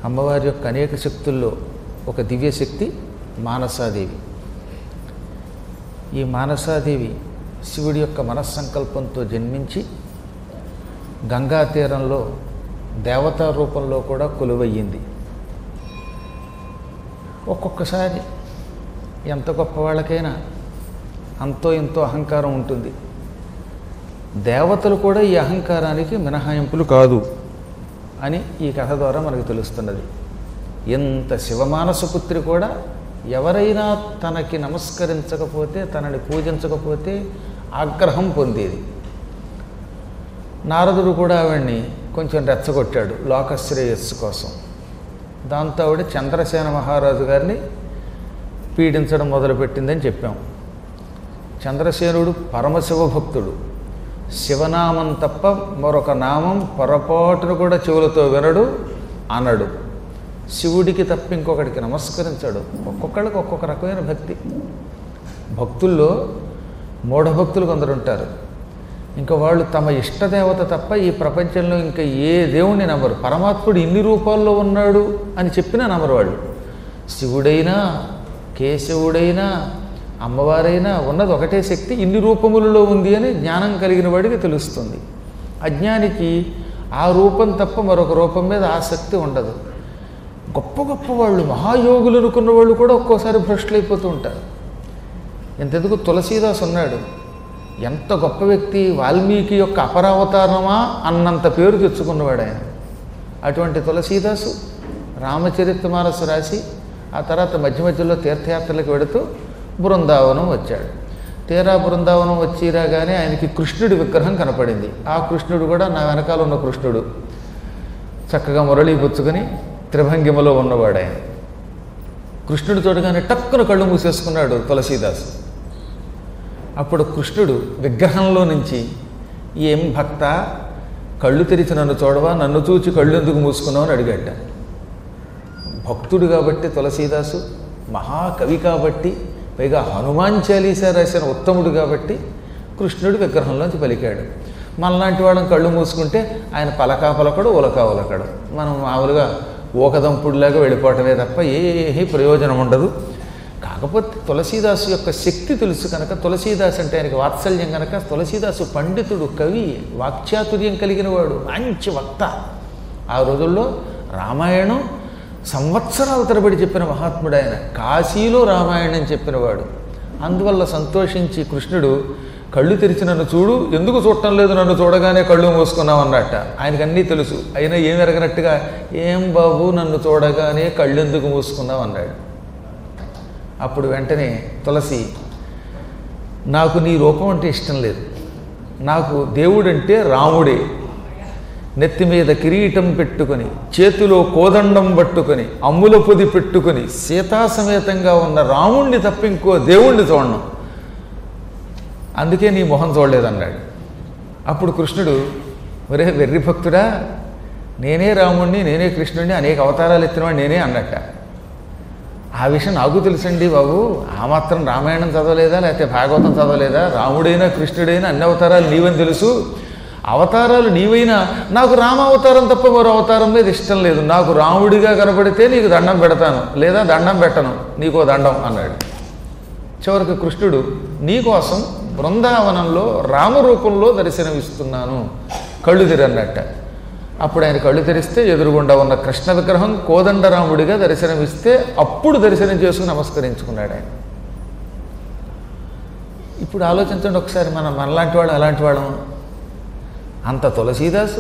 అమ్మవారి యొక్క అనేక శక్తుల్లో ఒక దివ్య శక్తి మానసాదేవి ఈ మానసాదేవి శివుడి యొక్క మనస్సంకల్పంతో జన్మించి గంగా తీరంలో దేవతా రూపంలో కూడా కొలువయ్యింది ఒక్కొక్కసారి ఎంత గొప్ప వాళ్ళకైనా అంతో ఇంతో అహంకారం ఉంటుంది దేవతలు కూడా ఈ అహంకారానికి మినహాయింపులు కాదు అని ఈ కథ ద్వారా మనకు తెలుస్తున్నది ఎంత శివమానసపుత్రి కూడా ఎవరైనా తనకి నమస్కరించకపోతే తనని పూజించకపోతే ఆగ్రహం పొందేది నారదుడు కూడా ఆవిడ్ని కొంచెం రెచ్చగొట్టాడు లోకశ్రేయస్సు కోసం దాంతో ఆవిడ చంద్రసేన మహారాజు గారిని పీడించడం మొదలుపెట్టిందని చెప్పాం చంద్రసేనుడు పరమశివ భక్తుడు శివనామం తప్ప మరొక నామం పొరపాటును కూడా చెవులతో వినడు అనడు శివుడికి తప్ప ఇంకొకడికి నమస్కరించాడు ఒక్కొక్కళ్ళకి ఒక్కొక్క రకమైన భక్తి భక్తుల్లో మూఢభక్తులు కొందరు ఉంటారు ఇంకా వాళ్ళు తమ ఇష్టదేవత తప్ప ఈ ప్రపంచంలో ఇంకా ఏ దేవుణ్ణి నమ్మరు పరమాత్ముడు ఇన్ని రూపాల్లో ఉన్నాడు అని చెప్పినా నమ్మరు వాళ్ళు శివుడైనా కేశవుడైనా అమ్మవారైనా ఉన్నది ఒకటే శక్తి ఇన్ని రూపములలో ఉంది అని జ్ఞానం కలిగిన వాడికి తెలుస్తుంది అజ్ఞానికి ఆ రూపం తప్ప మరొక రూపం మీద ఆసక్తి ఉండదు గొప్ప గొప్ప వాళ్ళు మహాయోగులు అనుకున్న వాళ్ళు కూడా ఒక్కోసారి భ్రష్టులైపోతూ ఉంటారు ఇంతెందుకు తులసీదాస్ ఉన్నాడు ఎంత గొప్ప వ్యక్తి వాల్మీకి యొక్క అపరావతారమా అన్నంత పేరు తెచ్చుకున్నవాడు ఆయన అటువంటి తులసీదాసు రామచరిత్రమానసు రాసి ఆ తర్వాత మధ్య మధ్యలో తీర్థయాత్రలకు వెడుతూ బృందావనం వచ్చాడు తీరా బృందావనం వచ్చి రాగానే ఆయనకి కృష్ణుడి విగ్రహం కనపడింది ఆ కృష్ణుడు కూడా నా వెనకాల ఉన్న కృష్ణుడు చక్కగా మురళీ పుచ్చుకొని త్రిభంగిమలో ఉన్నవాడు ఆయన కృష్ణుడు చూడగానే టక్కున కళ్ళు మూసేసుకున్నాడు తులసీదాసు అప్పుడు కృష్ణుడు విగ్రహంలో నుంచి ఏం భక్త కళ్ళు తెరిచి నన్ను చూడవా నన్ను చూచి కళ్ళు ఎందుకు మూసుకున్నావు అని అడిగాట భక్తుడు కాబట్టి తులసీదాసు మహాకవి కాబట్టి పైగా హనుమాన్ చాలీసా రాసిన ఉత్తముడు కాబట్టి కృష్ణుడు విగ్రహంలోంచి పలికాడు మనలాంటి వాళ్ళని కళ్ళు మూసుకుంటే ఆయన పలకా పలకడు ఉలకా ఉలకడు మనం మామూలుగా ఊకదంపుడిలాగా వెళ్ళిపోవటమే తప్ప ఏ ప్రయోజనం ఉండదు కాకపోతే తులసీదాసు యొక్క శక్తి తెలుసు కనుక తులసీదాసు అంటే ఆయనకి వాత్సల్యం కనుక తులసీదాసు పండితుడు కవి వాక్చాతుర్యం కలిగిన వాడు మంచి వక్త ఆ రోజుల్లో రామాయణం సంవత్సరాల తరబడి చెప్పిన మహాత్ముడు ఆయన కాశీలో రామాయణం చెప్పినవాడు అందువల్ల సంతోషించి కృష్ణుడు కళ్ళు తెరిచి నన్ను చూడు ఎందుకు చూడటం లేదు నన్ను చూడగానే కళ్ళు మూసుకున్నావు అన్నట్ట ఆయనకు అన్నీ తెలుసు అయినా ఏం ఎరగనట్టుగా ఏం బాబు నన్ను చూడగానే కళ్ళు ఎందుకు మూసుకున్నావు అన్నాడు అప్పుడు వెంటనే తులసి నాకు నీ రూపం అంటే ఇష్టం లేదు నాకు దేవుడంటే రాముడే నెత్తి మీద కిరీటం పెట్టుకొని చేతిలో కోదండం పట్టుకొని అమ్ముల పొది పెట్టుకొని సీతాసమేతంగా ఉన్న రాముణ్ణి తప్ప ఇంకో దేవుణ్ణి చూడను అందుకే నీ మొహం చూడలేదన్నాడు అప్పుడు కృష్ణుడు ఒరే వెర్రి భక్తుడా నేనే రాముణ్ణి నేనే కృష్ణుడిని అనేక అవతారాలు ఎత్తినవాడు నేనే అన్నట్ట ఆ విషయం నాకు తెలుసండి బాబు ఆ మాత్రం రామాయణం చదవలేదా లేకపోతే భాగవతం చదవలేదా రాముడైనా కృష్ణుడైనా అన్ని అవతారాలు నీవని తెలుసు అవతారాలు నీవైనా నాకు రామావతారం తప్ప మరో అవతారం మీద ఇష్టం లేదు నాకు రాముడిగా కనపడితే నీకు దండం పెడతాను లేదా దండం పెట్టను నీకో దండం అన్నాడు చివరికి కృష్ణుడు నీకోసం బృందావనంలో రామరూపంలో దర్శనమిస్తున్నాను కళ్ళు తెరన్నట్ట అప్పుడు ఆయన కళ్ళు తెరిస్తే ఎదురుగుండా ఉన్న కృష్ణ విగ్రహం కోదండరాముడిగా దర్శనమిస్తే అప్పుడు దర్శనం చేసుకుని నమస్కరించుకున్నాడు ఆయన ఇప్పుడు ఆలోచించండి ఒకసారి మనం మనలాంటి వాడు అలాంటి వాళ్ళం అంత తులసీదాసు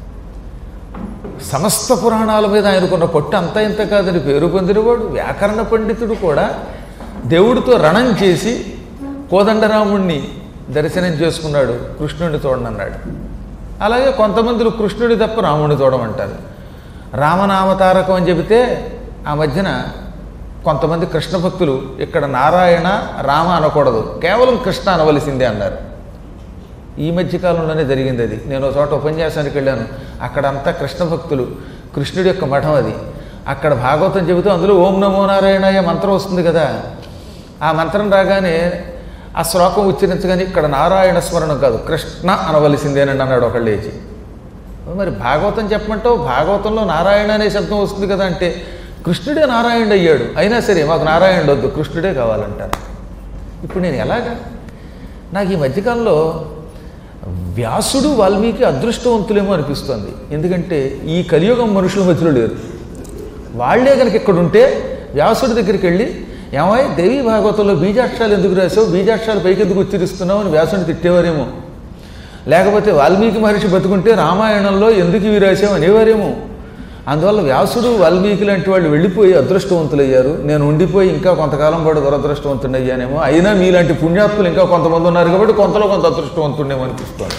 సమస్త పురాణాల మీద ఆయనకున్న పొట్టు అంత ఇంత కాదని పేరు పొందినవాడు వ్యాకరణ పండితుడు కూడా దేవుడితో రణం చేసి కోదండరాముణ్ణి దర్శనం చేసుకున్నాడు కృష్ణుడిని చూడనన్నాడు అలాగే కొంతమందిలో కృష్ణుడి తప్ప రాముడిని చూడమంటారు రామనామతారకం అని చెబితే ఆ మధ్యన కొంతమంది కృష్ణ భక్తులు ఇక్కడ నారాయణ రామ అనకూడదు కేవలం కృష్ణ అనవలసిందే అన్నారు ఈ మధ్య కాలంలోనే జరిగింది అది నేను ఒక చోట ఉపన్యాసానికి వెళ్ళాను అక్కడంతా కృష్ణ భక్తులు కృష్ణుడి యొక్క మఠం అది అక్కడ భాగవతం చెబుతూ అందులో ఓం నమో నారాయణయ్య మంత్రం వస్తుంది కదా ఆ మంత్రం రాగానే ఆ శ్లోకం ఉచ్చరించగానే ఇక్కడ నారాయణ స్మరణం కాదు కృష్ణ అనవలసిందేనండి అన్నాడు ఒకళ్ళు లేచి ఓ మరి భాగవతం చెప్పమంటావు భాగవతంలో నారాయణ అనే శబ్దం వస్తుంది కదా అంటే కృష్ణుడే నారాయణుడు అయ్యాడు అయినా సరే మాకు నారాయణుడు వద్దు కృష్ణుడే కావాలంటారు ఇప్పుడు నేను ఎలాగా నాకు ఈ మధ్యకాలంలో వ్యాసుడు వాల్మీకి అదృష్టవంతులేమో అనిపిస్తుంది ఎందుకంటే ఈ కలియుగం మనుషుల మధ్యలో లేరు వాళ్ళే కనుక ఇక్కడ ఉంటే వ్యాసుడి దగ్గరికి వెళ్ళి ఏమై దేవి భాగవతంలో బీజాక్షరాలు ఎందుకు రాసావు బీజాక్షరాలు పైకి ఎందుకు ఉచ్చరిస్తున్నావు అని వ్యాసుని తిట్టేవారేమో లేకపోతే వాల్మీకి మహర్షి బతుకుంటే రామాయణంలో ఎందుకు ఇవి రాసావు అనేవారేమో అందువల్ల వ్యాసుడు వాల్మీకి లాంటి వాళ్ళు వెళ్ళిపోయి అదృష్టవంతులయ్యారు నేను ఉండిపోయి ఇంకా కొంతకాలం పాటు దురదృష్టవంతుడు అయ్యానేమో అయినా మీలాంటి పుణ్యాత్ములు ఇంకా కొంతమంది ఉన్నారు కాబట్టి కొంతలో కొంత అదృష్టవంతుడేమో అనిపిస్తుంది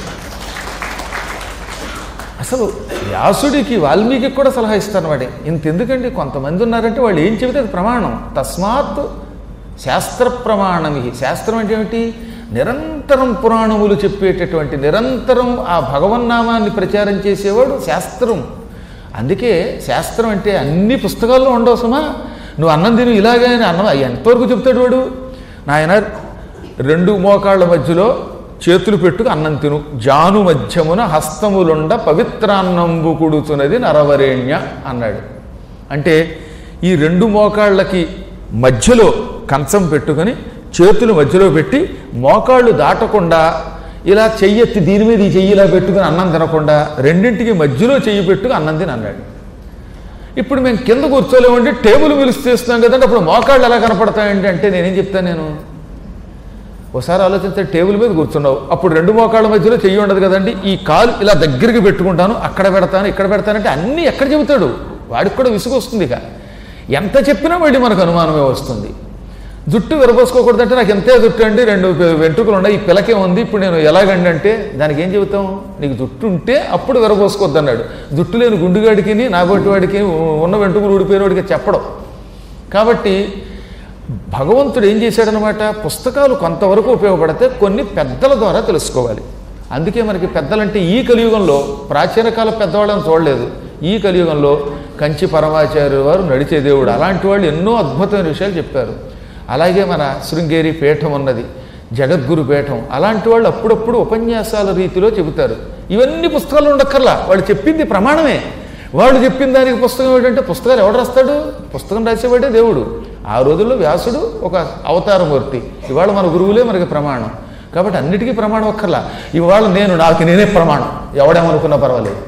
అసలు వ్యాసుడికి వాల్మీకి కూడా సలహా ఇస్తాను వాడి ఇంత ఎందుకండి కొంతమంది ఉన్నారంటే వాళ్ళు ఏం చెబితే అది ప్రమాణం తస్మాత్ శాస్త్ర ప్రమాణమి శాస్త్రం అంటే ఏమిటి నిరంతరం పురాణములు చెప్పేటటువంటి నిరంతరం ఆ భగవన్నామాన్ని ప్రచారం చేసేవాడు శాస్త్రం అందుకే శాస్త్రం అంటే అన్ని పుస్తకాల్లో ఉండవసమా నువ్వు అన్నం తిని ఇలాగే అని అన్నం ఎంతవరకు చెప్తాడు వాడు నాయన రెండు మోకాళ్ళ మధ్యలో చేతులు పెట్టుకు అన్నం తిను జాను మధ్యమున హస్తములుండ పవిత్రాన్నంబు కుడుతున్నది నరవరేణ్య అన్నాడు అంటే ఈ రెండు మోకాళ్ళకి మధ్యలో కంచం పెట్టుకొని చేతులు మధ్యలో పెట్టి మోకాళ్ళు దాటకుండా ఇలా చెయ్యెత్తి దీని మీద ఈ చెయ్యి ఇలా పెట్టుకుని అన్నం తినకుండా రెండింటికి మధ్యలో చెయ్యి పెట్టుకు అన్నం తిని అన్నాడు ఇప్పుడు మేము కింద కూర్చోలేమంటే టేబుల్ పిలిచి చేస్తున్నాం కదంటే అప్పుడు మోకాళ్ళు ఎలా కనపడతాయండి అంటే నేనేం చెప్తాను నేను ఒకసారి ఆలోచిస్తే టేబుల్ మీద కూర్చున్నావు అప్పుడు రెండు మోకాళ్ళ మధ్యలో చెయ్యి ఉండదు కదండి ఈ కాలు ఇలా దగ్గరికి పెట్టుకుంటాను అక్కడ పెడతాను ఇక్కడ పెడతానంటే అన్నీ ఎక్కడ చెబుతాడు వాడికి కూడా విసుగు వస్తుంది ఇక ఎంత చెప్పినా మళ్ళీ మనకు అనుమానమే వస్తుంది జుట్టు విరబోసుకోకూడదంటే నాకు ఎంతే జుట్టు అండి రెండు వెంట్రుకలు ఉన్నాయి ఈ పిలకే ఉంది ఇప్పుడు నేను ఎలాగండి అంటే దానికి ఏం చెబుతాం నీకు జుట్టు ఉంటే అప్పుడు విరబోసుకోవద్దు అన్నాడు జుట్టు లేని గుండుగాడికి నాగొట్టి వాడికి ఉన్న వెంట్రుకలు ఊడిపోయిన వాడికి చెప్పడం కాబట్టి భగవంతుడు ఏం చేశాడనమాట పుస్తకాలు కొంతవరకు ఉపయోగపడితే కొన్ని పెద్దల ద్వారా తెలుసుకోవాలి అందుకే మనకి పెద్దలంటే ఈ కలియుగంలో ప్రాచీన కాల పెద్దవాళ్ళని చూడలేదు ఈ కలియుగంలో కంచి పరమాచార్య వారు నడిచే దేవుడు అలాంటి వాళ్ళు ఎన్నో అద్భుతమైన విషయాలు చెప్పారు అలాగే మన శృంగేరి పీఠం ఉన్నది జగద్గురు పీఠం అలాంటి వాళ్ళు అప్పుడప్పుడు ఉపన్యాసాల రీతిలో చెబుతారు ఇవన్నీ పుస్తకాలు ఉండక్కర్లా వాళ్ళు చెప్పింది ప్రమాణమే వాళ్ళు చెప్పిన దానికి పుస్తకం ఏంటంటే పుస్తకాలు ఎవడు రాస్తాడు పుస్తకం రాసేవాడే దేవుడు ఆ రోజుల్లో వ్యాసుడు ఒక అవతారమూర్తి ఇవాళ మన గురువులే మనకి ప్రమాణం కాబట్టి అన్నిటికీ ప్రమాణం ఒక్కర్లా ఇవాళ నేను నాకు నేనే ప్రమాణం ఎవడేమనుకున్నా పర్వాలేదు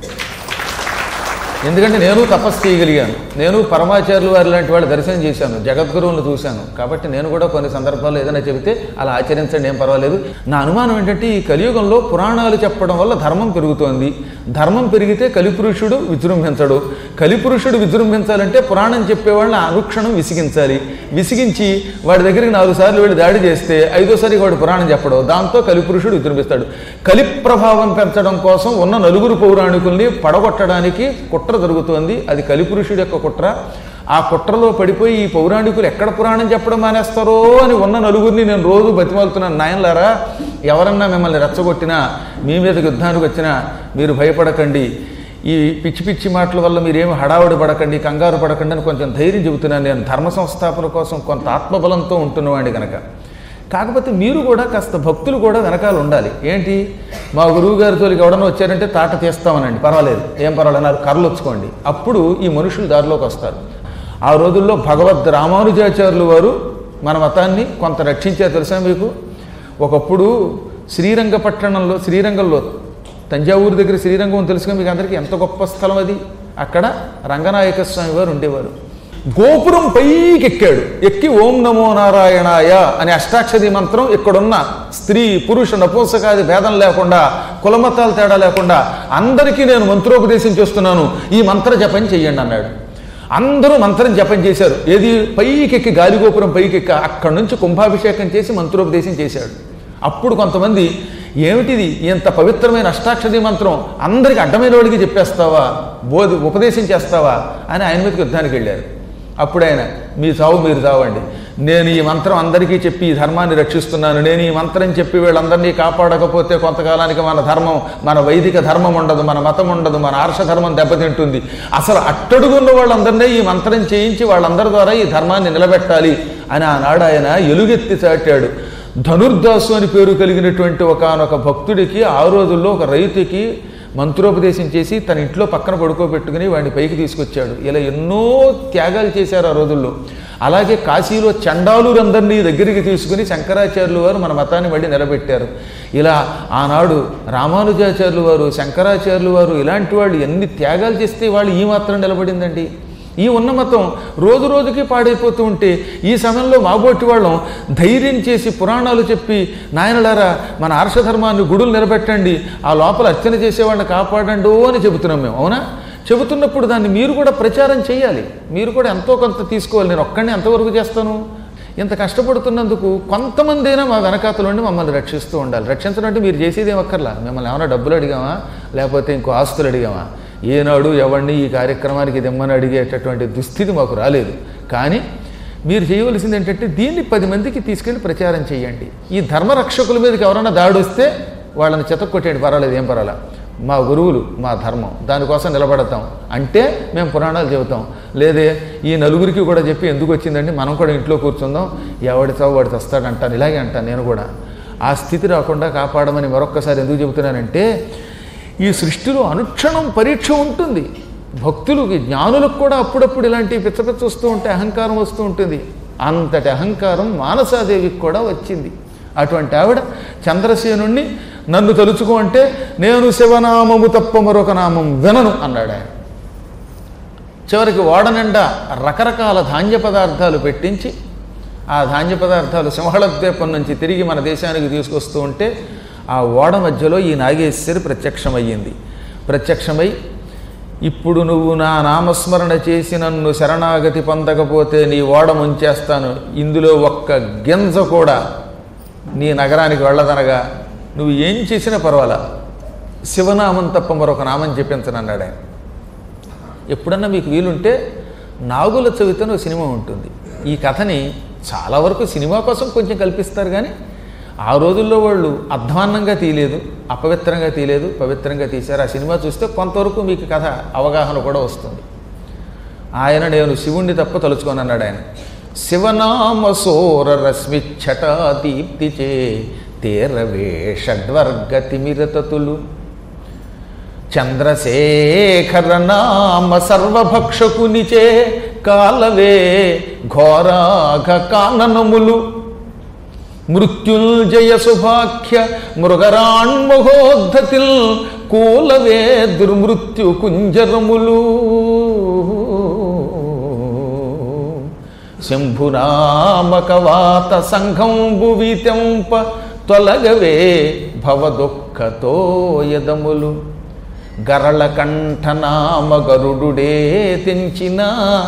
ఎందుకంటే నేను తపస్సు చేయగలిగాను నేను పరమాచార్యులు వారి లాంటి వాళ్ళు దర్శనం చేశాను జగద్గురువులను చూశాను కాబట్టి నేను కూడా కొన్ని సందర్భాల్లో ఏదైనా చెబితే అలా ఆచరించండి ఏం పర్వాలేదు నా అనుమానం ఏంటంటే ఈ కలియుగంలో పురాణాలు చెప్పడం వల్ల ధర్మం పెరుగుతోంది ధర్మం పెరిగితే కలిపురుషుడు విజృంభించడు కలిపురుషుడు విజృంభించాలంటే పురాణం చెప్పేవాళ్ళని అనుక్షణం విసిగించాలి విసిగించి వాడి దగ్గరికి నాలుగు సార్లు వెళ్ళి దాడి చేస్తే ఐదోసారి వాడు పురాణం చెప్పడం దాంతో కలిపురుషుడు విజృంభిస్తాడు కలి ప్రభావం పెంచడం కోసం ఉన్న నలుగురు పౌరాణికుల్ని పడగొట్టడానికి కుట్ర జరుగుతోంది అది కలిపురుషుడి యొక్క కుట్ర ఆ కుట్రలో పడిపోయి ఈ పౌరాణికులు ఎక్కడ పురాణం చెప్పడం మానేస్తారో అని ఉన్న నలుగురిని నేను రోజు బతిమాలుతున్నాను నాయనలారా ఎవరన్నా మిమ్మల్ని రెచ్చగొట్టినా మీ మీదకి యుద్ధానికి వచ్చినా మీరు భయపడకండి ఈ పిచ్చి పిచ్చి మాటల వల్ల మీరేమి హడావుడి పడకండి కంగారు పడకండి అని కొంచెం ధైర్యం చెబుతున్నాను నేను ధర్మ సంస్థాపన కోసం కొంత ఆత్మబలంతో ఉంటున్నవాడిని కనుక కాకపోతే మీరు కూడా కాస్త భక్తులు కూడా వెనకాల ఉండాలి ఏంటి మా గురువు గారి తోలికి ఎవడన్నా వచ్చారంటే తాట తీస్తామనండి పర్వాలేదు ఏం పర్వాలేదు నాకు కర్రలు వచ్చుకోండి అప్పుడు ఈ మనుషులు దారిలోకి వస్తారు ఆ రోజుల్లో భగవద్ రామానుజాచార్యులు వారు మన మతాన్ని కొంత రక్షించారు తెలుసా మీకు ఒకప్పుడు శ్రీరంగపట్టణంలో శ్రీరంగంలో తంజావూరు దగ్గర శ్రీరంగం తెలుసుగా మీకు అందరికీ ఎంత గొప్ప స్థలం అది అక్కడ రంగనాయక స్వామి వారు ఉండేవారు గోపురం పైకి ఎక్కాడు ఎక్కి ఓం నమో నారాయణాయ అనే అష్టాక్షరి మంత్రం ఇక్కడున్న స్త్రీ పురుష నపుంసకాది భేదం లేకుండా కులమతాలు తేడా లేకుండా అందరికీ నేను మంత్రోపదేశం చేస్తున్నాను ఈ మంత్ర జపం చెయ్యండి అన్నాడు అందరూ మంత్రం జపం చేశారు ఏది పైకెక్కి గాలిగోపురం పైకెక్కి అక్కడి నుంచి కుంభాభిషేకం చేసి మంత్రోపదేశం చేశాడు అప్పుడు కొంతమంది ఏమిటిది ఇంత పవిత్రమైన అష్టాక్షరి మంత్రం అందరికి అడ్డమైన వాడికి చెప్పేస్తావా బోధి ఉపదేశం చేస్తావా అని ఆయన మీదకి యుద్ధానికి వెళ్ళారు అప్పుడు ఆయన మీ చావు మీరు చావండి నేను ఈ మంత్రం అందరికీ చెప్పి ఈ ధర్మాన్ని రక్షిస్తున్నాను నేను ఈ మంత్రం చెప్పి వీళ్ళందరినీ కాపాడకపోతే కొంతకాలానికి మన ధర్మం మన వైదిక ధర్మం ఉండదు మన మతం ఉండదు మన ఆర్ష ధర్మం దెబ్బతింటుంది అసలు అట్టడుగున్న వాళ్ళందరినీ ఈ మంత్రం చేయించి వాళ్ళందరి ద్వారా ఈ ధర్మాన్ని నిలబెట్టాలి అని ఆనాడు ఆయన ఎలుగెత్తి చాటాడు ధనుర్దాసు అని పేరు కలిగినటువంటి ఒకనొక భక్తుడికి ఆ రోజుల్లో ఒక రైతుకి మంత్రోపదేశం చేసి తన ఇంట్లో పక్కన పడుకోబెట్టుకుని వాడిని పైకి తీసుకొచ్చాడు ఇలా ఎన్నో త్యాగాలు చేశారు ఆ రోజుల్లో అలాగే కాశీలో చండాలురందరినీ దగ్గరికి తీసుకుని శంకరాచార్యులు వారు మన మతాన్ని మళ్ళీ నిలబెట్టారు ఇలా ఆనాడు రామానుజాచార్యులు వారు శంకరాచార్యులు వారు ఇలాంటి వాళ్ళు ఎన్ని త్యాగాలు చేస్తే వాళ్ళు ఈ మాత్రం నిలబడిందండి ఈ ఉన్న మతం రోజు రోజుకి పాడైపోతూ ఉంటే ఈ సమయంలో మాబోటి వాళ్ళం ధైర్యం చేసి పురాణాలు చెప్పి నాయనలారా మన ఆర్షధర్మాన్ని గుడులు నిలబెట్టండి ఆ లోపల అర్చన చేసేవాడిని కాపాడండు అని చెబుతున్నాం మేము అవునా చెబుతున్నప్పుడు దాన్ని మీరు కూడా ప్రచారం చేయాలి మీరు కూడా ఎంతో కొంత తీసుకోవాలి నేను ఒక్కడిని ఎంతవరకు చేస్తాను ఇంత కష్టపడుతున్నందుకు కొంతమంది అయినా మా వెనకాతల ఉండి మమ్మల్ని రక్షిస్తూ ఉండాలి రక్షించడం అంటే మీరు చేసేది ఏమక్కర్లా మిమ్మల్ని ఏమైనా డబ్బులు అడిగామా లేకపోతే ఇంకో ఆస్తులు అడిగామా ఏనాడు ఎవరిని ఈ కార్యక్రమానికి దిమ్మని అడిగేటటువంటి దుస్థితి మాకు రాలేదు కానీ మీరు చేయవలసింది ఏంటంటే దీన్ని పది మందికి తీసుకెళ్ళి ప్రచారం చేయండి ఈ ధర్మరక్షకుల మీదకి ఎవరైనా దాడి వస్తే వాళ్ళని చెతక్కొట్టేయండి పర్వాలేదు ఏం పర్వాలా మా గురువులు మా ధర్మం దానికోసం నిలబడతాం అంటే మేము పురాణాలు చెబుతాం లేదే ఈ నలుగురికి కూడా చెప్పి ఎందుకు వచ్చిందండి మనం కూడా ఇంట్లో కూర్చుందాం ఎవడి చావు వాడి వస్తాడంటాను ఇలాగే అంటాను నేను కూడా ఆ స్థితి రాకుండా కాపాడమని మరొక్కసారి ఎందుకు చెబుతున్నానంటే ఈ సృష్టిలో అనుక్షణం పరీక్ష ఉంటుంది భక్తులకి జ్ఞానులకు కూడా అప్పుడప్పుడు ఇలాంటి పిచ్చపిచ్చ వస్తూ ఉంటే అహంకారం వస్తూ ఉంటుంది అంతటి అహంకారం మానసాదేవికి కూడా వచ్చింది అటువంటి ఆవిడ చంద్రసేనుణ్ణి నన్ను తలుచుకో అంటే నేను శివనామము తప్ప మరొక నామం వినను అన్నాడు ఆయన చివరికి ఓడ నిండా రకరకాల ధాన్య పదార్థాలు పెట్టించి ఆ ధాన్య పదార్థాలు సింహళద్వీపం నుంచి తిరిగి మన దేశానికి తీసుకొస్తూ ఉంటే ఆ ఓడ మధ్యలో ఈ నాగేశ్వరి ప్రత్యక్షమయ్యింది ప్రత్యక్షమై ఇప్పుడు నువ్వు నా నామస్మరణ చేసి నన్ను శరణాగతి పొందకపోతే నీ ఓడ ముంచేస్తాను ఇందులో ఒక్క గింజ కూడా నీ నగరానికి వెళ్ళదనగా నువ్వు ఏం చేసినా పర్వాలా శివనామం తప్ప మరొక నామం చెప్పించనన్నాడు ఆయన ఎప్పుడన్నా మీకు వీలుంటే నాగుల చవితి అని ఒక సినిమా ఉంటుంది ఈ కథని చాలా వరకు సినిమా కోసం కొంచెం కల్పిస్తారు కానీ ఆ రోజుల్లో వాళ్ళు అధ్వాన్నంగా తీయలేదు అపవిత్రంగా తీయలేదు పవిత్రంగా తీశారు ఆ సినిమా చూస్తే కొంతవరకు మీకు కథ అవగాహన కూడా వస్తుంది ఆయన నేను శివుణ్ణి తప్ప తలుచుకొని అన్నాడు ఆయన శివనామ సోర రశ్మి ఛటా దీప్తిచే తేరవే షడ్వర్గ తిమిరతతులు చంద్రశేఖర నామ సర్వభక్షకునిచే కాలవే ఘోరాఘ కాననములు మృత్యుంజయ శుభాఖ్య మృగరాణ్మహోద్ధతిల్ కూలవే దుర్మృత్యు కుంజరములు శంభునామకవాత సంఘంబు వీతంప తొలగవే భవదుఃఖతో యదములు గరళ కంఠనామ గరుడుడే తెంచిన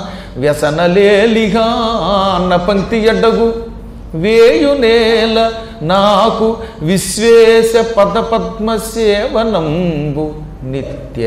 వ్యసనలేలిగాన పంక్తి అడ్డగు వేయునేల నాకు విశ్వేశ పద పద్మ సేవనంబు నిత్య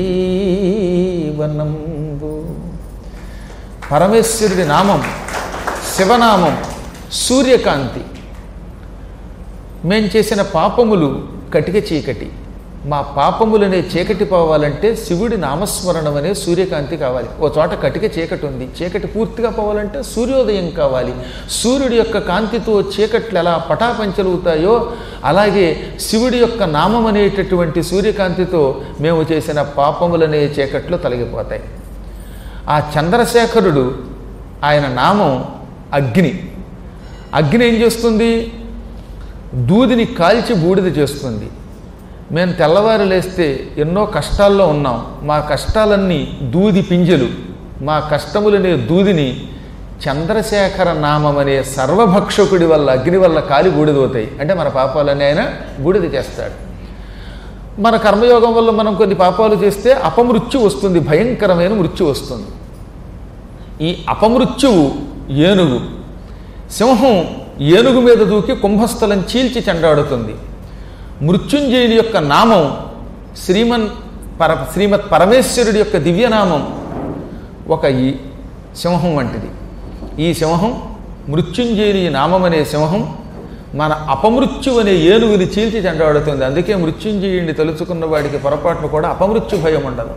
జీవనంబు పరమేశ్వరుడి నామం శివనామం సూర్యకాంతి మేం చేసిన పాపములు కటిక చీకటి మా పాపములనే చీకటి పోవాలంటే శివుడి నామస్మరణం అనే సూర్యకాంతి కావాలి ఓ చోట కటిక చీకటి ఉంది చీకటి పూర్తిగా పోవాలంటే సూర్యోదయం కావాలి సూర్యుడి యొక్క కాంతితో చీకట్లు ఎలా పటాపంచలుగుతాయో అలాగే శివుడి యొక్క నామం అనేటటువంటి సూర్యకాంతితో మేము చేసిన పాపములనే చీకట్లు తొలగిపోతాయి ఆ చంద్రశేఖరుడు ఆయన నామం అగ్ని అగ్ని ఏం చేస్తుంది దూదిని కాల్చి బూడిద చేస్తుంది మేము తెల్లవారు లేస్తే ఎన్నో కష్టాల్లో ఉన్నాం మా కష్టాలన్నీ దూది పింజలు మా కష్టములనే దూదిని చంద్రశేఖర నామం అనే సర్వభక్షకుడి వల్ల అగ్ని వల్ల కాలి బూడిదవుతాయి అంటే మన పాపాలన్నీ ఆయన బూడిద చేస్తాడు మన కర్మయోగం వల్ల మనం కొన్ని పాపాలు చేస్తే అపమృత్యు వస్తుంది భయంకరమైన మృత్యు వస్తుంది ఈ అపమృత్యువు ఏనుగు సింహం ఏనుగు మీద దూకి కుంభస్థలం చీల్చి చెండాడుతుంది మృత్యుంజయుని యొక్క నామం శ్రీమన్ పర శ్రీమత్ పరమేశ్వరుడి యొక్క దివ్యనామం ఒక ఈ సింహం వంటిది ఈ సింహం మృత్యుంజయుని నామం అనే సింహం మన అపమృత్యు అనే ఏనుగుని చీల్చి చెండాడుతుంది అందుకే మృత్యుంజయుడిని తలుచుకున్న వాడికి పొరపాట్లు కూడా అపమృత్యు భయం ఉండదు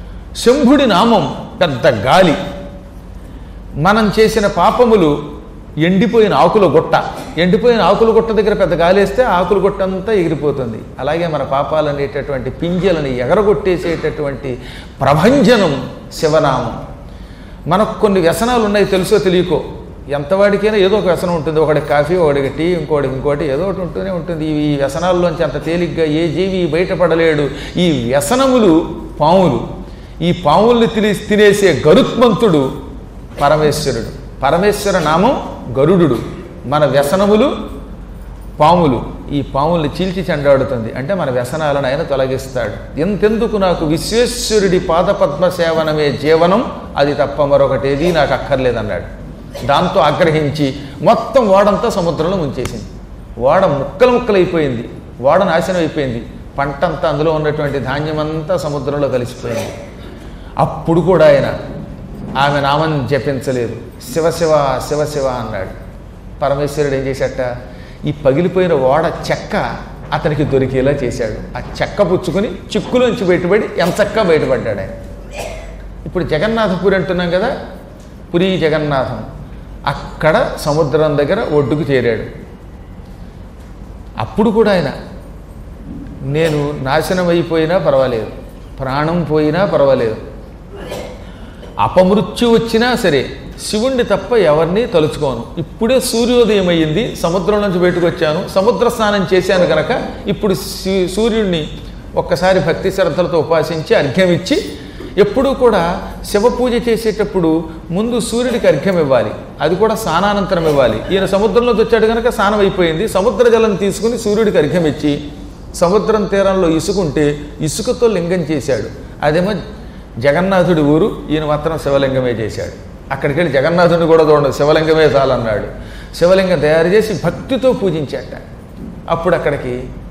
శంభుడి నామం పెద్ద గాలి మనం చేసిన పాపములు ఎండిపోయిన ఆకుల గుట్ట ఎండిపోయిన ఆకుల గుట్ట దగ్గర పెద్ద గాలేస్తే ఆకుల గుట్ట అంతా ఎగిరిపోతుంది అలాగే మన పాపాలు అనేటటువంటి పింజలని ఎగరగొట్టేసేటటువంటి ప్రభంజనం శివనామం మనకు కొన్ని వ్యసనాలు ఉన్నాయి తెలుసో తెలియకో ఎంతవాడికైనా ఏదో ఒక వ్యసనం ఉంటుంది ఒకడికి కాఫీ ఒకడికి టీ ఇంకోటికి ఇంకోటి ఏదో ఒకటి ఉంటూనే ఉంటుంది ఈ వ్యసనాల్లోంచి అంత తేలిగ్గా ఏ జీవి బయటపడలేడు ఈ వ్యసనములు పాములు ఈ పాముల్ని తిని తినేసే గరుత్మంతుడు పరమేశ్వరుడు పరమేశ్వర నామం గరుడు మన వ్యసనములు పాములు ఈ పాముల్ని చీల్చి చెండాడుతుంది అంటే మన వ్యసనాలను ఆయన తొలగిస్తాడు ఎంతెందుకు నాకు విశ్వేశ్వరుడి పాదపద్మ సేవనమే జీవనం అది తప్ప మరొకటేది నాకు అక్కర్లేదన్నాడు దాంతో ఆగ్రహించి మొత్తం ఓడంతా సముద్రంలో ముంచేసింది ఓడ ముక్కలు ముక్కలైపోయింది ఓడ నాశనం అయిపోయింది పంటంతా అందులో ఉన్నటువంటి ధాన్యమంతా సముద్రంలో కలిసిపోయింది అప్పుడు కూడా ఆయన ఆమె నామం జపించలేదు శివశివ శివశివ అన్నాడు పరమేశ్వరుడు ఏం చేశాట ఈ పగిలిపోయిన ఓడ చెక్క అతనికి దొరికేలా చేశాడు ఆ చెక్క పుచ్చుకొని చిక్కులోంచి బయటపడి ఎంచక్కా బయటపడ్డాడు ఆయన ఇప్పుడు జగన్నాథపురి అంటున్నాం కదా పురి జగన్నాథం అక్కడ సముద్రం దగ్గర ఒడ్డుకు చేరాడు అప్పుడు కూడా ఆయన నేను నాశనం అయిపోయినా పర్వాలేదు ప్రాణం పోయినా పర్వాలేదు అపమృత్యు వచ్చినా సరే శివుణ్ణి తప్ప ఎవరిని తలుచుకోను ఇప్పుడే సూర్యోదయం అయ్యింది సముద్రం నుంచి బయటకు వచ్చాను సముద్ర స్నానం చేశాను కనుక ఇప్పుడు సూ- సూర్యుడిని ఒక్కసారి భక్తి శ్రద్ధలతో ఉపాసించి అర్ఘ్యం ఇచ్చి ఎప్పుడూ కూడా శివ పూజ చేసేటప్పుడు ముందు సూర్యుడికి అర్ఘ్యం ఇవ్వాలి అది కూడా స్నానానంతరం ఇవ్వాలి ఈయన సముద్రంలోకి వచ్చాడు కనుక స్నానం అయిపోయింది సముద్ర జలం తీసుకుని సూర్యుడికి అర్ఘ్యం ఇచ్చి సముద్రం తీరంలో ఇసుకుంటే ఇసుకతో లింగం చేశాడు అదేమో జగన్నాథుడి ఊరు ఈయన మాత్రం శివలింగమే చేశాడు అక్కడికి వెళ్ళి జగన్నాథుడిని కూడా చూడండి శివలింగమే చాలన్నాడు శివలింగం తయారు చేసి భక్తితో పూజించాట అప్పుడు అక్కడికి